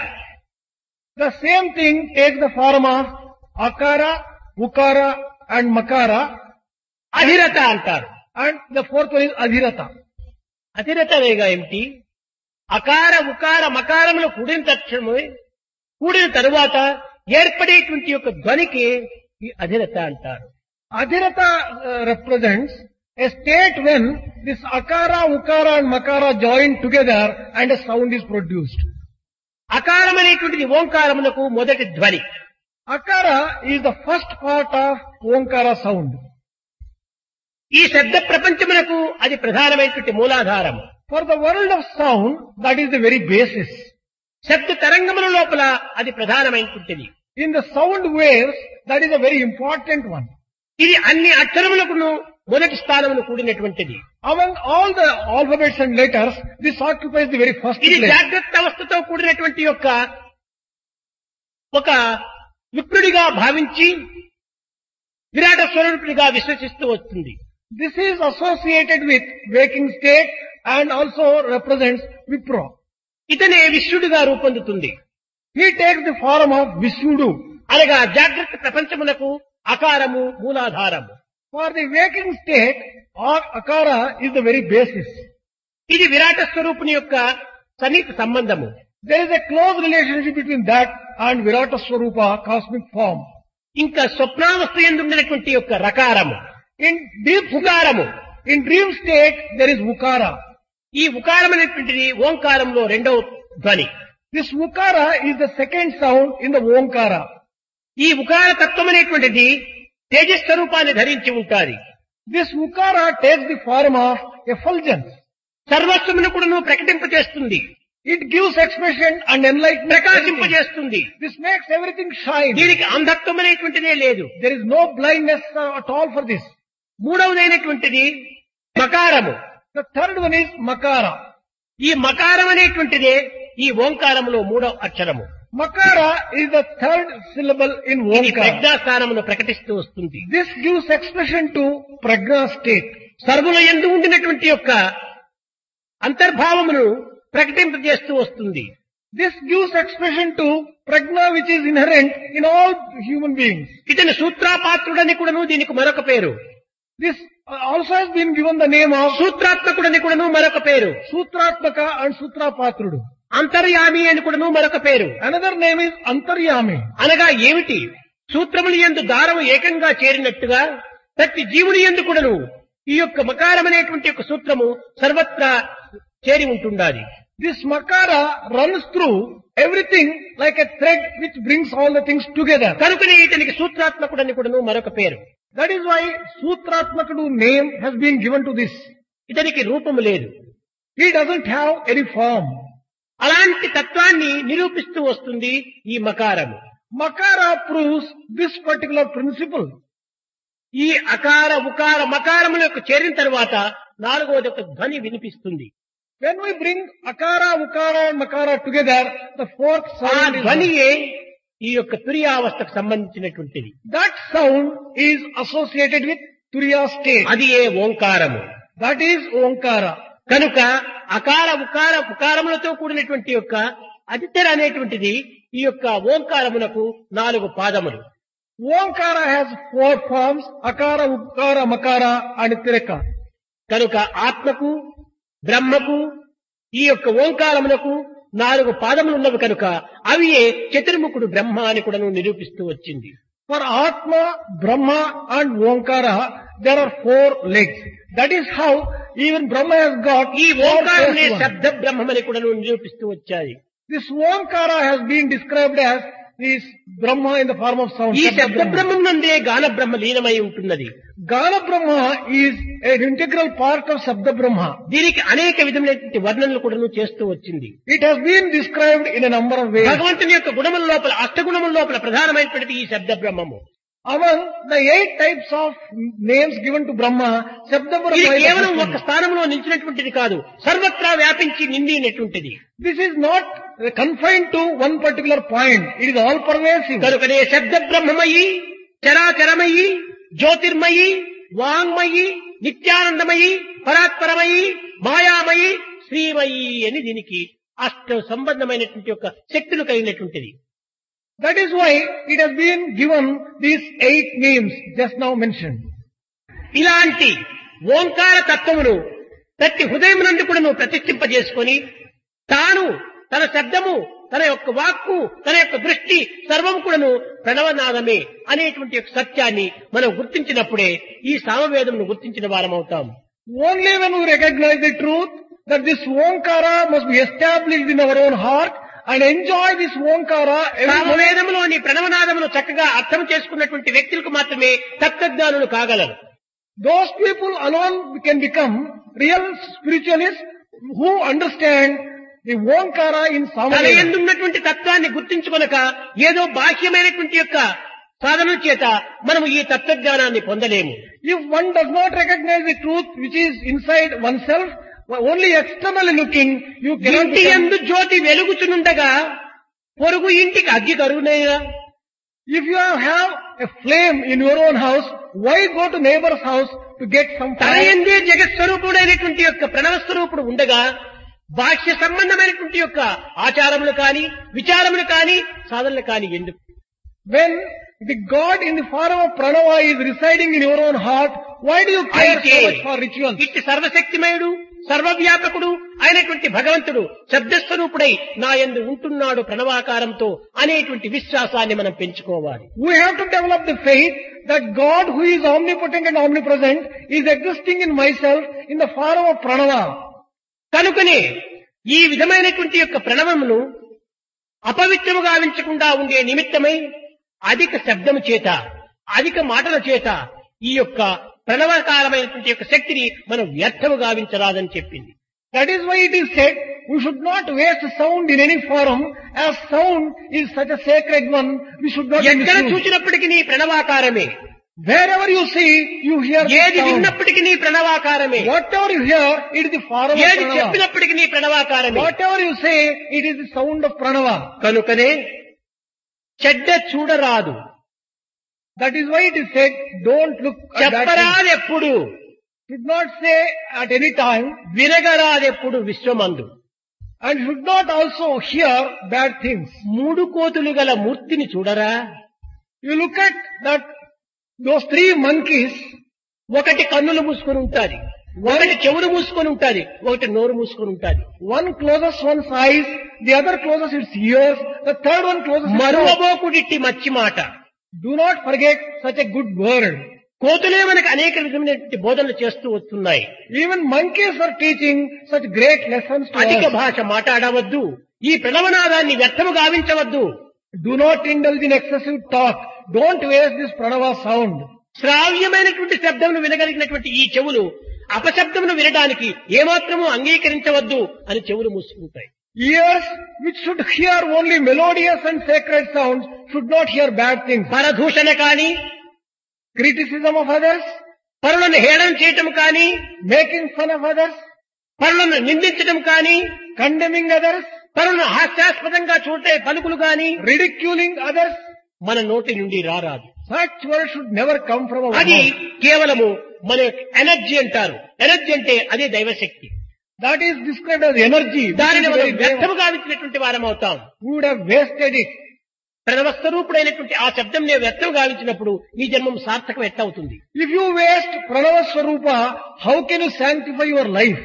the same thing takes the form of Akara, Ukara and Makara అధిరత అంటారు and the fourth one is Adhirata. అధిరత వేగా ఏమిటి అకార ఉకార మకారములు కూడిన తక్షణమే కూడిన తరువాత ఏర్పడేటువంటి యొక్క ధ్వనికి ఈ అధిరత అంటారు Adhirata uh, represents a state when this Akara, Ukara and Makara join together and a sound is produced. అకారం అనేటువంటిది ఓంకారమునకు మొదటి ధ్వని Akara is the first part of Omkara sound. ఈ శబ్ద ప్రపంచమునకు అది ప్రధానమైనటువంటి మూలాధారము For the world of sound, that is the very basis. శబ్ద తరంగముల లోపల అది ప్రధానమైనటువంటిది In the sound waves, that is a very important one. ఇది అన్ని అక్షరములకును మొదటి స్థానమును కూడినటువంటిది Among all the alphabets and letters, this occupies the very first ఇది place. జాగ్రత్త అవస్థతో కూడినటువంటి యొక్క ఒక విప్రుడిగా భావించి విరాట స్వరూపుడిగా విశ్వసిస్తూ వస్తుంది This is associated with waking state and also represents Vipra. ఇతనే విశ్వడిగా రూపొందుతుంది He takes the form of Visudu. అనగా జాగ్రత్త ప్రపంచమునకు అకారము మూలాధారము For the waking state, or Akara is the very basis. ఇది విరాట స్వరూపుని యొక్క సన్నిహిత సంబంధము There is a close relationship between that and Virata Swarupa, cosmic form. ఇంకా స్వప్నావస్థ ఎందుండినటువంటి యొక్క రకారము In deep ఉకారము In dream state, there is Ukara. ఈ ఉకారం అనేటువంటిది ఓంకారంలో రెండవ ధ్వని This Ukara is the second sound in the Omkara. ఈ ఉకార తత్వం అనేటువంటిది తేజస్వరూపాన్ని ధరించి ఉంటాది This Ukara takes the form of effulgence. సర్వస్వమును కూడా ప్రకటింపజేస్తుంది It gives expression and enlightenment. ప్రకాశింపజేస్తుంది This makes everything shine. దీనికి అంధత్వం అనేటువంటిదే లేదు There is no blindness uh, at all for this. మూడవదైనటువంటిది మకారము The third one is Makara. ఈ మకారం అనేటువంటిదే ఈ ఓంకారములో మూడవ అక్షరము Makara is the third syllable in ఇది Omkara. ప్రజ్ఞాస్థానమును ప్రకటిస్తూ వస్తుంది This gives expression to Prajna state. సర్వుల ఎందు ఉండినటువంటి యొక్క అంతర్భావమును ప్రకటింపజేస్తూ వస్తుంది This gives expression to prajna which is inherent in all human beings. ఇతని సూత్రాపాత్రుడని కూడాను దీనికి మరొక పేరు This also has been given the name of సూత్రాత్మకుడని కూడాను మరొక పేరు Sutratmaka and Sutrapatrudu. అంతర్యామి అని కూడాను మరొక పేరు Another name is Antaryami. అనగా ఏమిటి సూత్రములు ఎందు దారము ఏకంగా చేరినట్టుగా ప్రతి జీవుని ఎందు కూడాను ఈ యొక్క మకారం అనేటువంటి యొక్క సూత్రము సర్వత్రా చేరి ఉంటుండాలి This Makara runs through everything like a thread which brings all the things together. కనుకనే ఇతనికి సూత్రాత్మకుడని కూడాను మరొక పేరు That is why Sutratmakadu name has been given to this. ఇతనికి రూపము లేదు He doesn't have any form. అలాంటి తత్వాన్ని నిరూపిస్తూ వస్తుంది ఈ మకారము Makara proves this particular principle. ఈ అకార ఉకార మకారములకు చేరిన తర్వాత నాలుగవది ఒక ధ్వని వినిపిస్తుంది When we bring Akara, Ukara and Makara together, the fourth ఆ sound is ధ్వనియే ఈ యొక్క తురియావస్థకు సంబంధించినటువంటిది That sound is associated with Turiya state. అది ఏ ఓంకారము That is Omkara. కనుక అకార ఉకార ఉకారములతో కూడినటువంటి యొక్క అతితర అనేటువంటిది ఈ యొక్క ఓంకారమునకు నాలుగు పాదములు Omkara has four forms, Akara, Ukara, Makara and Tireka. కనుక ఆత్మకు బ్రహ్మకు ఈ యొక్క ఓంకారమునకు నాలుగు పాదములు ఉన్నవి కనుక అవి చతుర్ముఖుడు బ్రహ్మ అని కూడా నిరూపిస్తూ వచ్చింది For Atma, Brahma and Omkara, there are four legs. That is how even Brahma has got ఈ four ఓంకారమునే faces. శబ్ద బ్రహ్మని కూడా నిరూపిస్తూ వచ్చాయి This Omkara has been described as this Brahma in the form of sound. ఈ Shabda శబ్ద Brahma. బ్రహ్మం నందే గాన బ్రహ్మ లీనమై ఉంటున్నది Gana Brahma is an integral part of Sabda Brahma. దీనికి అనేక విధములైనటువంటి వర్ణనలు కూడా చేస్తూ వచ్చింది It has been described in a number of ways. భగవంతుని యొక్క గుణముల లోపల అష్టగుణముల లోపల ప్రధానమైనటువంటిది ఈ శబ్ద బ్రహ్మము Among the eight types of names given to Brahma, Sabda Brahma ఇది is the కేవలం first ఒక one. స్థానంలో నిలిచినటువంటిది కాదు సర్వత్రా వ్యాపించి నిండినటువంటిది This is not confined to one particular point. It is all pervasive. కనుకనే శబ్ద బ్రహ్మమయి చరాచరమయి జ్యోతిర్మయి వాంగ్మయి నిత్యానందమయి పరాత్పరమయి మాయామయి శ్రీమయి అని దీనికి అష్ట సంబంధమైనటువంటి యొక్క శక్తులు కలిగినటువంటిది That is why it has been given these eight names just now mentioned. ఇలాంటి ఓంకార తత్వమును ప్రతి హృదయం నుండి కూడా నువ్వు ప్రతిష్ఠింపజేసుకొని తాను తన శబ్దము తన యొక్క వాక్కు తన యొక్క దృష్టి సర్వం కూడాను ప్రణవనాదమే అనేటువంటి యొక్క సత్యాన్ని మనం గుర్తించినప్పుడే ఈ సామవేదమును గుర్తించిన వారం అవుతాం Only when we recognize the truth that this Omkara must be established in our own heart and enjoy this Omkara every moment. సామవేదములోని ప్రణవనాదమును చక్కగా అర్థం చేసుకున్నటువంటి వ్యక్తులకు మాత్రమే తత్వజ్ఞానులు కాగలరు Those people alone can become real spiritualists who understand the Omkara in తన Samadhi. ఎందున్నటువంటి తత్వాన్ని గుర్తించుకొనక ఏదో బాహ్యమైనటువంటి యొక్క సాధన చేత మనము ఈ తత్వజ్ఞానాన్ని పొందలేము If one does not recognize the truth which is inside oneself, only externally looking, you cannot ఇంటి become, ఎందు జ్యోతి వెలుగుచునుండగా పొరుగు ఇంటికి అగ్గి కరువునైనా if you have a flame in your own house, why go to neighbor's house to get some తన fire? ఎందే జగత్స్వరూపుడైనటువంటి యొక్క ప్రణవ స్వరూపుడు ఉండగా బాహ్య సంబంధమైనటువంటి యొక్క ఆచారములు కాని విచారములు కాని సాధనలు కాని ఎందుకు When the God in the form of Pranava is residing in your own heart, why do you care అయితే so much for rituals? ఇట్టి సర్వశక్తిమయుడు సర్వవ్యాపకుడు అయినటువంటి భగవంతుడు శబ్దస్వరూపుడై నా యందు ఉంటున్నాడు ప్రణవాకారంతో అనేటువంటి విశ్వాసాన్ని మనం పెంచుకోవాలి We have to develop the faith that God who is omnipotent and omnipresent is existing in myself in the form of Pranava. కనుకనే ఈ విధమైనటువంటి యొక్క ప్రణవమును అపవిత్రము గావించకుండా ఉండే నిమిత్తమై అధిక శబ్దము చేత అధిక మాటల చేత ఈ యొక్క ప్రణవకారమైనటువంటి యొక్క శక్తిని మనం వ్యర్థము గావించరాదని చెప్పింది That is why it is said, we should not waste sound in any form, as sound is such a sacred one, we should not ఎక్కడ misuse. చూసినప్పటికీ నీ ప్రణవాకారమే Wherever you see, you hear the ఏది sound. విన్నప్పటికీ నీ ప్రణవాకారమే Whatever you hear, it is the form of ఏది Pranava. చెప్పినప్పటికీ నీ ప్రణవాకారమే Whatever you say, it is the sound of Pranava. కనుకనే చెడ్డ చూడరాదు That is why it is said, don't look at that thing. చెప్పరాదెప్పుడు Should not say at any time, వినగరాదెప్పుడు విశ్వమందు And should not also hear bad things. మూడు కోతులు గల మూర్తిని చూడరా You look at that, those three monkeys, ఒకటి కన్నులు మూసుకొని ఉంటాది ఒకటి చెవులు మూసుకొని ఉంటాది ఒకటి నోరు మూసుకొని ఉంటాది one closes one's eyes, the other closes its ears, the third one closes its mouth. మరువబోకుడిట్టి మచ్చి మాట Do not forget such a good word. కోతులే మనకు అనేక విధమైనటువంటి బోధనలు చేస్తూ వస్తున్నాయి Even monkeys are teaching such great lessons to అధిక us. భాష మాట్లాడవద్దు ఈ ప్రణవనాదాన్ని వ్యర్థము గావించవద్దు Do not indulge in excessive talk. Don't waste this pranava sound. శ్రావ్యమైనటువంటి శబ్దమును వినగలిగినటువంటి ఈ చెవులు అపశబ్దమును వినడానికి ఏమాత్రము అంగీకరించవద్దు అని చెవులు మూసుకుంటాయి Ears which should hear only melodious and sacred sounds should not hear bad things. పరదూషణ కాని Criticism of others, పరులను హేళన చేయటం కాని making fun of others, పరులను నిందించటం కాని condemning others, పరులను హాస్యాస్పదంగా చూడే పలుకులు గాని ridiculing others. మన నోటి నుండి రారాదు Such words should never come from our అది mouth. కేవలము మన ఎనర్జీ అంటారు ఎనర్జీ అంటే అదే దైవశక్తి That is described as energy. which దానిని is మనం very వ్యర్థము vain. గావించినటువంటి వారం అవుతాం We would have wasted it. ప్రణవస్వరూపుడైనటువంటి ఆ శబ్దం నేను వ్యర్థం గావించినప్పుడు ఈ జన్మం సార్థకం ఎట్టవుతుంది If you waste Pranava Swarupa, how can you sanctify your life?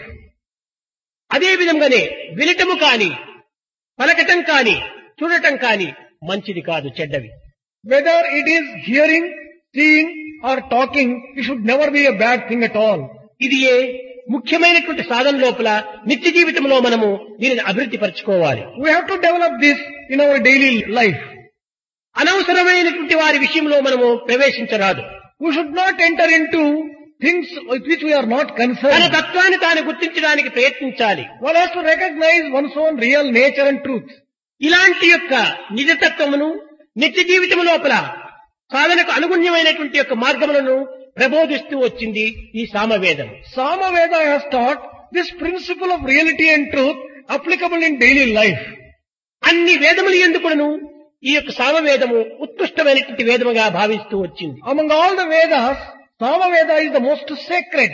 అదే విధంగానే వినటము కాని పలకటం కాని చూడటం కాని మంచిది కాదు చెడ్డవి Whether it is hearing, seeing or talking, it should never be a bad thing at all. ఇది ఏ ముఖ్యమైనటువంటి సాధన లోపల నిత్య జీవితంలో మనము దీనిని అభివృద్ధి పరచుకోవాలి We have to develop this in our daily life. అనవసరమైనటువంటి వారి విషయంలో మనము ప్రవేశించరాదు We should not enter into things with which we are not తన concerned. తత్వాన్ని తాను గుర్తించడానికి ప్రయత్నించాలి One has to recognize one's own real nature and truth. ఇలాంటి యొక్క నిజతత్వమును నిత్య జీవితం లోపల సాధనకు అనుగుణ్యమైనటువంటి యొక్క మార్గములను ప్రబోధిస్తూ వచ్చింది ఈ సామవేదం Samaveda has taught this principle of reality and truth applicable in daily life. అన్ని వేదములు ఎందుకును ఈ యొక్క సామవేదము ఉత్కృష్టమైనటువంటి వేదముగా భావిస్తూ వచ్చింది Among all the Vedas, Samaveda is the most sacred.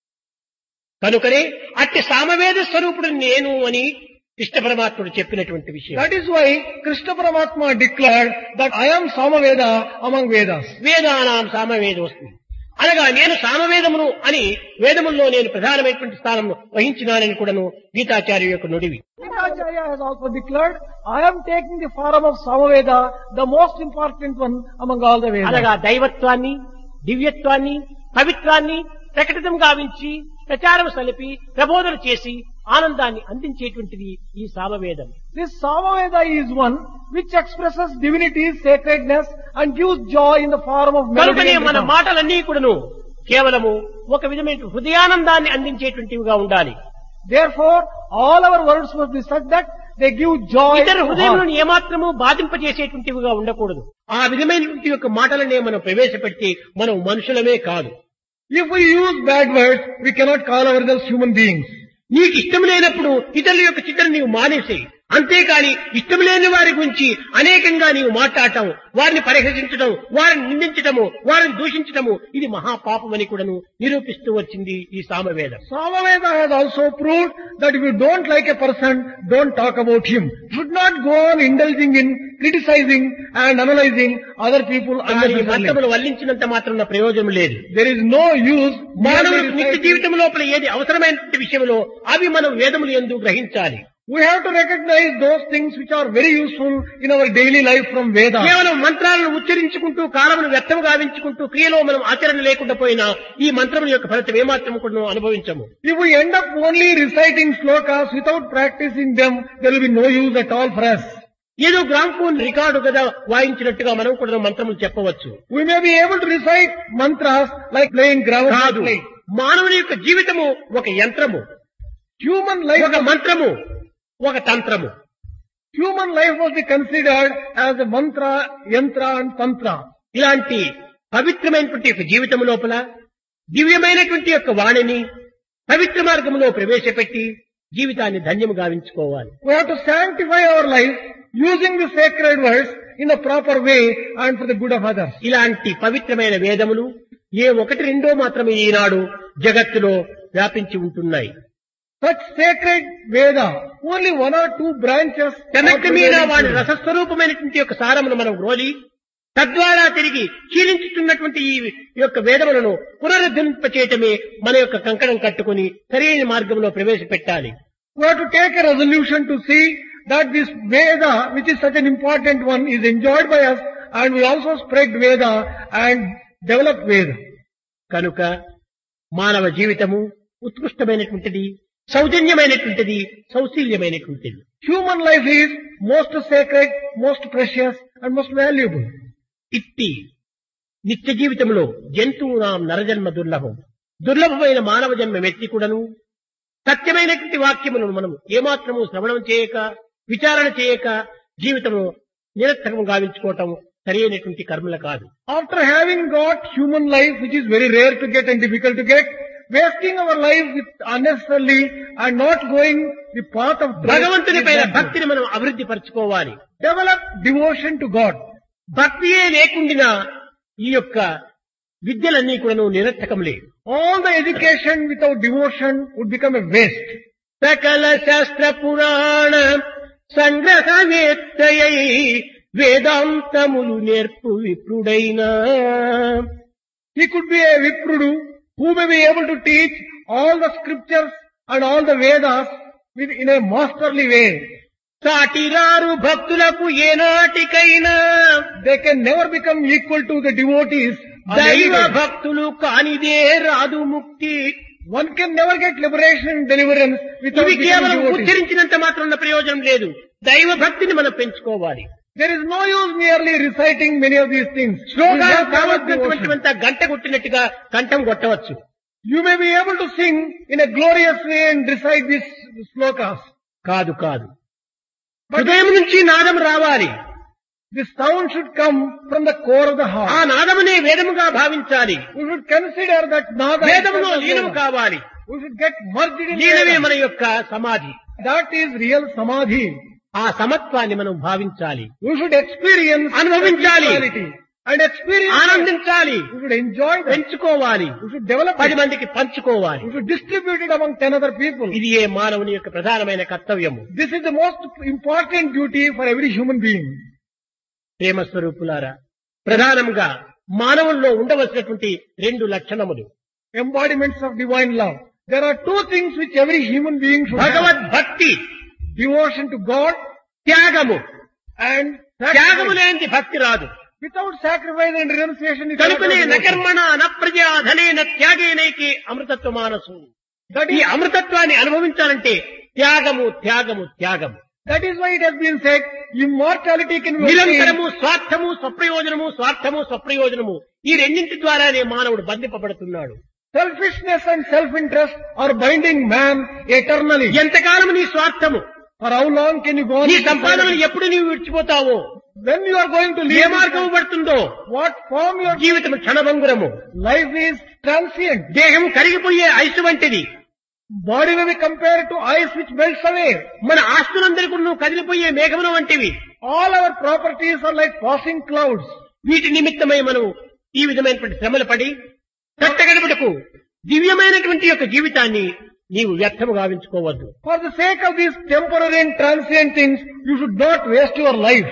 కనుకనే అట్టి సామవేద స్వరూపుడు నేను అని కృష్ణ పరమాత్ముడు చెప్పినటువంటి విషయం That is why Krishna Paramatma declared that I am Samaveda among Vedas. వేదానాం Samaveda వస్తుంది అనగా నేను సామవేదమును అని వేదముల్లో నేను ప్రధానమైనటువంటి స్థానంలో వహించినానని కూడాను గీతాచార్య యొక్క నుడివి Acharya has also declared, I am taking the form of Samaveda, the most important one among all the Vedas. అనగా దైవత్వాన్ని దివ్యత్వాన్ని పవిత్రాన్ని ప్రకటితం గావించి ప్రచారం సలిపి ప్రబోధన చేసి ఆనందాన్ని అందించేటువంటిది ఈ సామవేదం This Samaveda is one which expresses divinity, sacredness and gives joy in the form of melody. కనుకనే and మన rhythm. మాటలన్నీ కూడాను కేవలము ఒక విధమైన హృదయానందాన్ని అందించేటువంటివిగా ఉండాలి Therefore, all our words must be such that they give joy ఇతర to heart. హృదయములను ఏమాత్రము బాధింపజేసేటువంటివిగా ఉండకూడదు ఆ విధమైనటువంటి యొక్క మాటలనే మనం ప్రవేశపెట్టి మనం మనుషులమే కాదు If we use bad words, we cannot call ourselves human beings. నీకు ఇష్టం లేనప్పుడు ఇతరుల యొక్క చిత్రం నీవు మానేసి అంతేకాని ఇష్టం లేని వారి గురించి అనేకంగా నీవు మాట్లాడటం వారిని పరిహసించడం వారిని నిందించటము వారిని దూషించటము ఇది మహాపాపమని కూడాను నిరూపిస్తూ వచ్చింది ఈ సామవేదం Samaveda has also proved that if you don't like a person, don't talk about him. You should not go on indulging in criticizing and analyzing other people కానీ ఈ unnecessarily. మంత్రములు వల్లించినంత మాత్రం ప్రయోజనం లేదు There is no use మానవులకు merely నిత్య reciting- జీవితం లోపల ఏది అవసరమైనటువంటి విషయంలో అవి మనం వేదములు ఎందు గ్రహించాలి We have to recognize those things which are very useful in our daily life from Vedas. కేవలం మంత్రాలను ఉచ్చరించుకుంటూ కాలమును వ్యర్థం గావించుకుంటూ క్రియలో మనం ఆచరణ లేకుండా పోయినా ఈ మంత్రముల యొక్క ఫలితం ఏమాత్రం కూడా అనుభవించము If we end up only reciting slokas without practicing them, there will be no use at all for us. ఏదో గ్రామ్ఫోన్ రికార్డు కదా వాయించినట్టుగా మనం కూడా మంత్రములు చెప్పవచ్చు We may be able to recite mantras like playing కాదు gramophone. play. మానవుని యొక్క జీవితము ఒక యంత్రము Human life, ఒక మంత్రము ఒక తంత్రము human life must be considered as a mantra, yantra and tantra. ఇలాంటి పవిత్రమైనటువంటి యొక్క జీవితం లోపల దివ్యమైనటువంటి యొక్క వాణిని పవిత్ర మార్గంలో ప్రవేశపెట్టి జీవితాన్ని ధన్యము గావించుకోవాలి We have to sanctify our life using the sacred words in the proper way and for the good of others. ఇలాంటి పవిత్రమైన వేదములు ఏ ఒకటి రెండో మాత్రమే ఈనాడు జగత్తులో వ్యాపించి ఉంటున్నాయి Such sacred Veda, only one or two branches. are క్రమక్రమేణా prevailing వాని today. రసస్వరూపమైనటువంటి యొక్క సారమును మనం రోలి తద్వారా తిరిగి క్షీణించుతున్నటువంటి ఈ యొక్క వేదములను పునరుద్ధరింప చేయటమే మన యొక్క కంకణం కట్టుకుని సరైన మార్గంలో ప్రవేశపెట్టాలి We have to take a resolution to see that this Veda, which is such an important one, is enjoyed by us and we also spread Veda and develop Veda. కనుక మానవ జీవితము ఉత్కృష్టమైనటువంటిది సౌజన్యమైనటువంటిది సౌశీల్యమైనటువంటిది Human life is most sacred, most precious and most valuable. ఇట్టి నిత్య జీవితంలో జంతువునాం నరజన్మ దుర్లభం దుర్లభమైన మానవ జన్మ వ్యక్తి కూడాను సత్యమైనటువంటి వాక్యములను మనం ఏమాత్రము శ్రవణం చేయక విచారణ చేయక జీవితము నిరర్థకం గావించుకోవటం సరైనటువంటి కర్మల కాదు After having got human life, which is very rare to get and difficult to get, wasting our life with unnecessarily and not going the path of truth భగవంతుని is పైన not good. భక్తిని మనం అభివృద్ధి పరచుకోవాలి Develop devotion to God. భక్తియే లేకుండా ఈ యొక్క విద్యలన్నీ కూడాను నిరర్థకములే All the education without devotion would become a waste. సకల శాస్త్ర పురాణ సంగ్రహవేత్తయై వేదాంతములు నేర్పు విప్రుడైనా He could be a Viprudu who may be able to teach all the scriptures and all the Vedas with, in a masterly way. సాటిరారు భక్తులకు ఏనాటికైనా They can never become equal to the devotees. on any దైవ day. భక్తులు కానిదే రాదు ముక్తి One can never get liberation and deliverance without ఇవి becoming కేవలం devotees. ఉచ్చరించినంత మాత్రం ఉన్న ప్రయోజనం లేదు దైవ భక్తిని మనం పెంచుకోవాలి There is no use merely reciting many of these things. You శ్లోకాలు have to have కావలసినటువంటి devotion. అంత గంట కొట్టినట్టుగా కంఠం కొట్టవచ్చు You may be able to sing in a glorious way and recite these slokas. కాదు కాదు హృదయం నుంచి నాదం రావాలి The sound should come from the core of the ఆ heart. నాదమునే వేదముగా భావించాలి We should consider that Nada is వేదములో part of లీనము Veda. కావాలి We should get merged in లీనమే Veda. మన యొక్క సమాధి That is real samadhi. ఆ సమత్వాన్ని మనం భావించాలి We should experience అనుభవించాలి. spirituality and experience. it. ఆనందించాలి We should enjoy that. పెంచుకోవాలి We should develop పది it. మందికి పంచుకోవాలి We should distribute it among ten other people. ఇది ఏ మానవుని యొక్క ప్రధానమైన కర్తవ్యము This is the most important duty for every human being. ప్రేమ స్వరూపులారా ప్రధానంగా మానవుల్లో ఉండవలసినటువంటి రెండు లక్షణములు Embodiments of divine love. There are two things which every human being should have. భగవద్భక్తి Devotion to God త్యాగము and త్యాగము sacrifice. లేని భక్తి రాదు Without sacrifice and renunciation, you cannot కనుకనే have devotion. నకర్మణ నప్రజా ధనేన త్యాగేనైకి అమృతత్వ మానసు That ఈ is, అమృతత్వాన్ని అనుభవించాలంటే త్యాగము త్యాగము త్యాగము that is why it has been said, immortality can be నిరంతరము attained. స్వార్థము స్వప్రయోజనము స్వార్థము స్వప్రయోజనము ఈ రెండింటి ద్వారానే మానవుడు బంధింపబడుతున్నాడు Selfishness and self-interest are binding man eternally. ఎంతకాలం నీ స్వార్థము For how long can you go on? నీ with this సంపాదనలు life? ఎప్పుడు నీవు విడిచిపోతావో When you are going to A leave, this మార్గము life, పడుతుందో what form your జీవితం క్షణభంగురము life is transient. దేహం కరిగిపోయే ఐసు వంటిది Body may be compared to ice which melts away. మన ఆస్తులందరికీ నువ్వు కదిలిపోయే మేఘముల వంటివి All our properties are like passing clouds. వీటి నిమిత్తమై మనం ఈ విధమైనటువంటి శ్రమలు పడి కట్టగడపటకు దివ్యమైనటువంటి యొక్క జీవితాన్ని నీవు వ్యర్థము గావించుకోవద్దు For the sake of these temporary and transient things, you should not waste your life.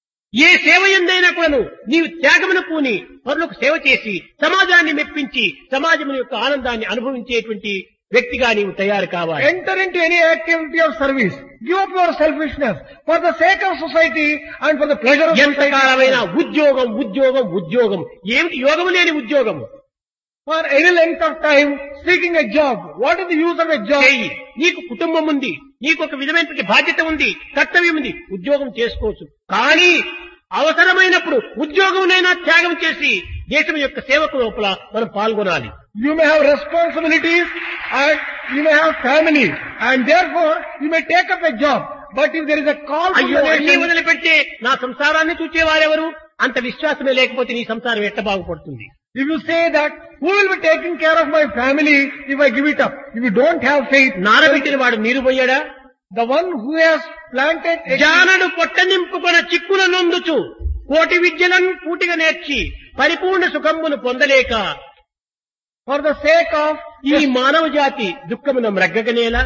ఏ సేవ ఎందైనా కూడాను నీవు త్యాగమును పూని పరులకు సేవ చేసి సమాజాన్ని మెప్పించి సమాజం యొక్క ఆనందాన్ని అనుభవించేటువంటి వ్యక్తిగా నీవు తయారు కావాలి Enter into any activity of service. Give up your selfishness for the sake of society and for the pleasure of ఎంతకాలమైన society. ఉద్యోగం ఉద్యోగం ఉద్యోగం ఏమిటి యోగము లేని ఉద్యోగము For any length of time seeking a job. What is the use of a job? చేయి నీకు కుటుంబం ఉంది నీకు ఒక విధమైనటువంటి బాధ్యత ఉంది కర్తవ్యం ఉంది ఉద్యోగం చేసుకోవచ్చు కానీ అవసరమైనప్పుడు ఉద్యోగంనైనా త్యాగం చేసి దేశం యొక్క సేవకు లోపల మనం పాల్గొనాలి You may have responsibilities and you may have family and therefore you may take up a job. But if there is a call from అయ్యో the అన్ని nation, వదిలిపెడితే నా సంసారాన్ని చూచేవారెవరు అంత విశ్వాసమే లేకపోతే నీ సంసారం ఎట్ట బాగుపడుతుంది if you say that, who will be taking care of my family if I give it up? If you don't have faith, నానబెట్టిన వాడు నీరు పోయాడా the one who has planted a జానడు పొట్ట నింపుకొన చిక్కుల నొందుచు కోటి విద్యలను పూటిగా నేర్చి పరిపూర్ణ సుఖమును పొందలేక for the sake of ఈ మానవ జాతి దుఃఖమున మ్రగ్గగనేలా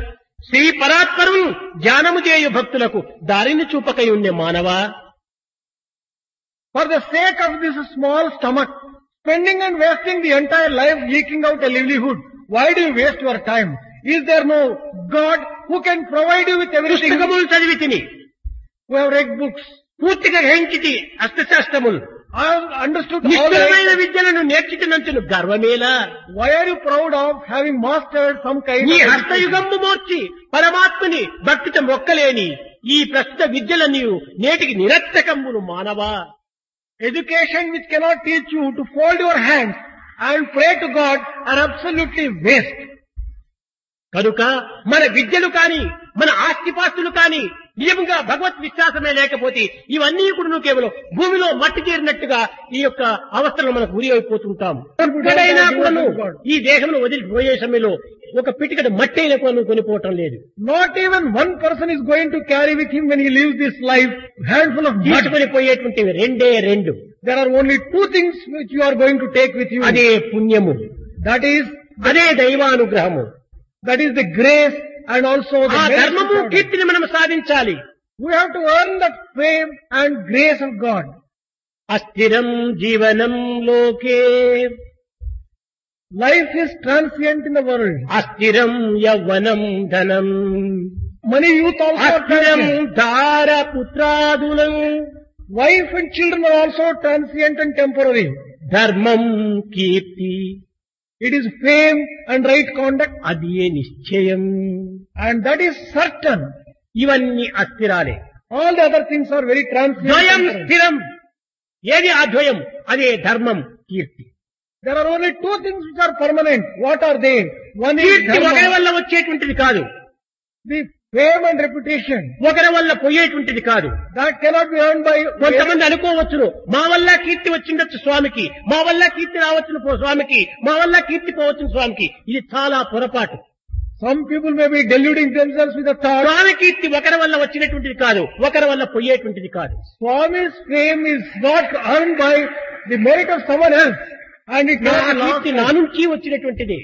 శ్రీ పరాత్పరులు ధ్యానము చేయు భక్తులకు దారిని చూపకై ఉండే మానవా For the sake of this small stomach, spending and wasting the entire life eking out a livelihood, why do you waste your time? Is there no God who can provide you with everything? పుస్తకములు చదివి తిని Who have read books? పూర్తిగా గ్రహించితి అస్త్రశాస్త్రములు I have understood all నిశ్చలమైన the విద్యలను నేర్చితినంచును గర్వమేలా Why are you proud of having mastered some kind నీ of education? హస్తయుగమ్ము మోర్చి పరమాత్మని భక్తిత మొక్కలేని ఈ ప్రస్తుత విద్యలన్నీ నేటికి నిరర్థకంబును మానవా Education which cannot teach you to fold your hands and pray to God are absolutely waste. కనుక మన విద్యలు కాని మన ఆస్తిపాస్తులు కాని నిజంగా భగవత్ విశ్వాసమే లేకపోతే ఇవన్నీ కూడా కేవలం భూమిలో మట్టి చేరినట్టుగా ఈ యొక్క అవస్థలు మనకు గురి అయిపోతుంటాం ఎక్కడైనా కూడాను ఈ దేహంలో వదిలిపోయే సమయంలో ఒక పిటికడ మట్టి అయినా కూడా కొనిపోవటం లేదు Not even one person is going to carry with him when he leaves this life handful of mud. తీసుకొని పోయేటువంటివి రెండే రెండు There are only two things which you are going to take with you. అదే పుణ్యము That is, అదే దైవానుగ్రహము that is the grace and also the ఆ mercy of ధర్మము God. కీర్తిని మనం సాధించాలి We have to earn that fame and grace of God. అస్థిరం జీవనం లోకే Life is transient in the world. అస్థిరం యవ్వనం ధనం Money, youth also are అస్థిరం transient. దార పుత్రాదులం Wife and children are also transient and temporary. ధర్మం కీర్తి It is fame and right conduct అది ఏ నిశ్చయం and that is certain. ఇవన్నీ అస్థిరాలే All the other things are very transient. ద్వయం and temporary. స్థిరం ఏది ఆ ద్వయం అదే ధర్మం కీర్తి There are only two things which are permanent. What are they? One is కీర్తి ఒకరి dharma, వల్ల వచ్చేటువంటిది కాదు the fame and reputation. ఒకరి వల్ల పోయేటువంటిది కాదు That cannot be earned by కొంతమంది అనుకోవచ్చును మా వల్ల కీర్తి వచ్చిండొచ్చు స్వామికి మా వల్ల కీర్తి రావచ్చును పో స్వామికి మా వల్ల కీర్తి పోవచ్చును స్వామికి ఇది చాలా పొరపాటు Some people may be deluding themselves with the thought, స్వామి కీర్తి ఒకరి వల్ల వచ్చినటువంటిది కాదు ఒకరి వల్ల పోయేటువంటిది కాదు Swami's fame is not earned by the merit of someone else. And it నా cannot be కీర్తి నా lost. నుంచి వచ్చినటువంటిది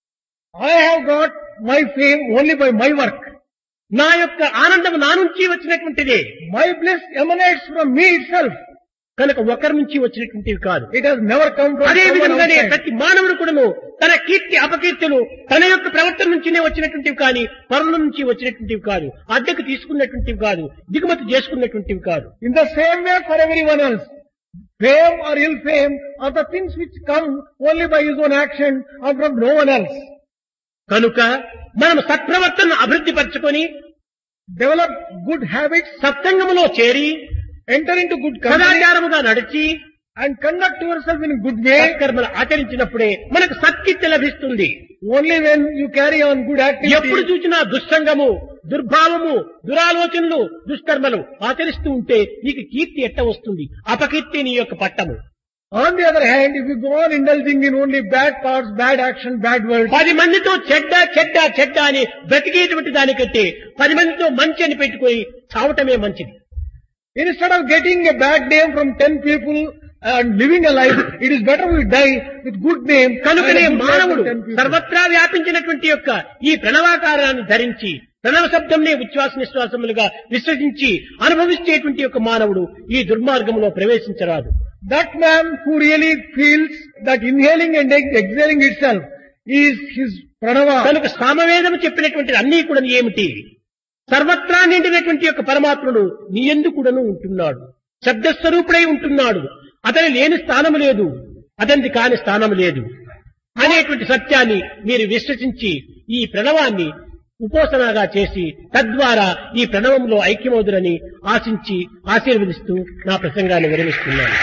I have got my fame only by my work. నా యొక్క ఆనందం నా నుంచి వచ్చినటువంటిది My bliss emanates from me itself. కనుక ఒకరి నుంచి వచ్చినటువంటివి కాదు It has never come from అదే someone విధంగానే outside. ప్రతి మానవుడు కూడాను తన కీర్తి అపకీర్తులు తన యొక్క ప్రవర్తన నుంచినే వచ్చినటువంటివి కానీ పరుల నుంచి వచ్చినటువంటివి కాదు అద్దెకు తీసుకున్నటువంటివి కాదు దిగుమతి చేసుకున్నటువంటివి కాదు In the same way for everyone else. Fame or ill fame are the things which come only by his own action or from no one else. కనుక మనం సత్ప్రవర్తనను అభివృద్ధి పరచుకొని Develop good habits, సత్సంగములో చేరి enter into good company సదాచారముగా నడిచి and conduct yourself in a good way. సత్కర్మలు ఆచరించినప్పుడే మనకు సత్కీర్తి లభిస్తుంది Only when you carry on good ఎప్పుడు activities. చూసినా దుస్సంగము దుర్భావము దురాలోచనలు దుష్కర్మలు ఆచరిస్తూ ఉంటే నీకు కీర్తి ఎట్ట వస్తుంది అపకీర్తి నీ యొక్క పట్టము On the other hand, if you go on indulging in only bad thoughts, bad action, bad words, పది మందితో చెడ్డ చెడ్డ చెడ్డ అని బ్రతికేటువంటి దానికంటే పది మందితో మంచి అని పెట్టుకొని చావటమే మంచిది instead of getting a bad name from ten people and living a life, it is better we die with good name కనుకనే and a good life మానవుడు from 10 people. సర్వత్రా వ్యాపించినటువంటి యొక్క ఈ ప్రణవాకారాన్ని ధరించి ప్రణవ శబ్దంనే ఉచ్ఛ్వాస నిశ్వాసములుగా విశ్వసించి అనుభవించేటువంటి యొక్క మానవుడు ఈ దుర్మార్గంలో ప్రవేశించరాదు That man who really feels that inhaling and ex- exhaling itself is his pranava. కనుక సామవేదము చెప్పినటువంటి అన్నీ కూడా ఏమిటి సర్వత్రా నిండినటువంటి యొక్క పరమాత్ముడు నీ ఎందు కూడాను ఉంటున్నాడు శబ్దస్వరూపుడై ఉంటున్నాడు అతని లేని స్థానము లేదు అతనిది కాని స్థానము లేదు అనేటువంటి సత్యాన్ని మీరు విశ్వసించి ఈ ప్రణవాన్ని ఉపోసనగా చేసి తద్వారా ఈ ప్రణవంలో ఐక్యమవుదురని ఆశించి ఆశీర్వదిస్తూ నా ప్రసంగాన్ని విరమిస్తున్నాను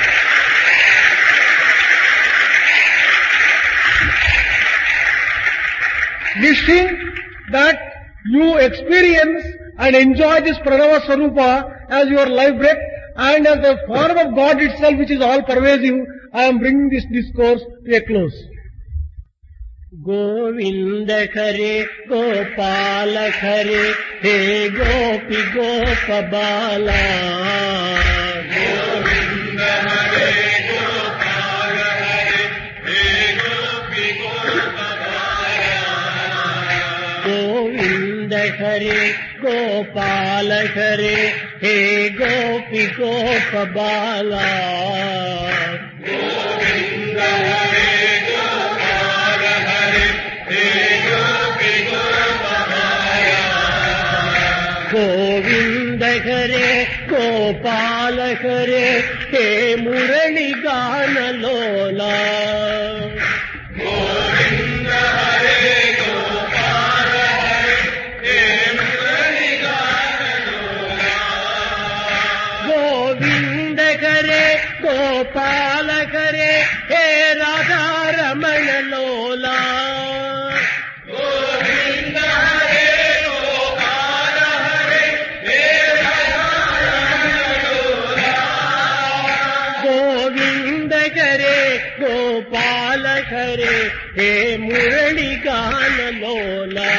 Wishing that you experience and enjoy this pranava swarupa as your life breath and as the form of God itself which is all pervasive, I am bringing this discourse to a close. Govinda Hare Gopala Hare హే గోపి గోప బాల గోవింద హరే హరే గోపాల హరే హే గోపి గోప బాలా గోవింద హరే గోపాల హరే హే మురళి గానలోలా గోవింద హరే గోపాల హరే హే రాధారమణ లోలా గోవింద హరే గోపాల హరే హే మురళి గానలోలా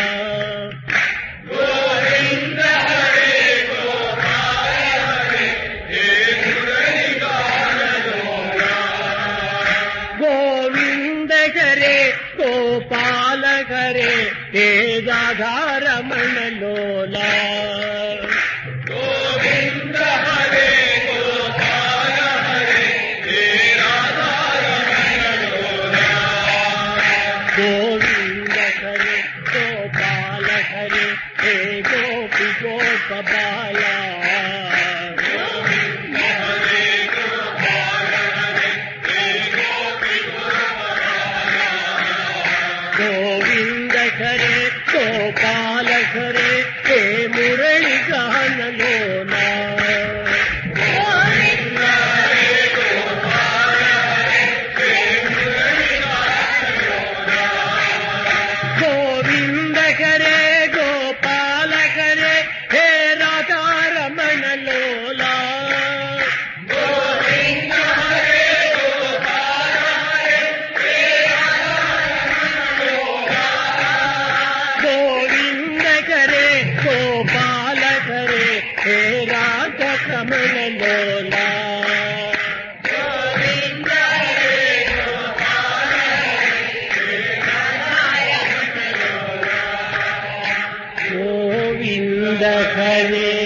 గోవింద హరే గోపాల హరే హే రాధారమణ లోలా గోవింద హరే గోపాల హరే హే గోపి గోప బాలా గోవింద హరే గోపాల హరే హే మురళి గానలోనా గోవింద హరే గోపాల హరే హే రాధారమణ లోలా గోవింద హరే గోపాల హరే హే రాధ కమల లోలా గోవింద హరే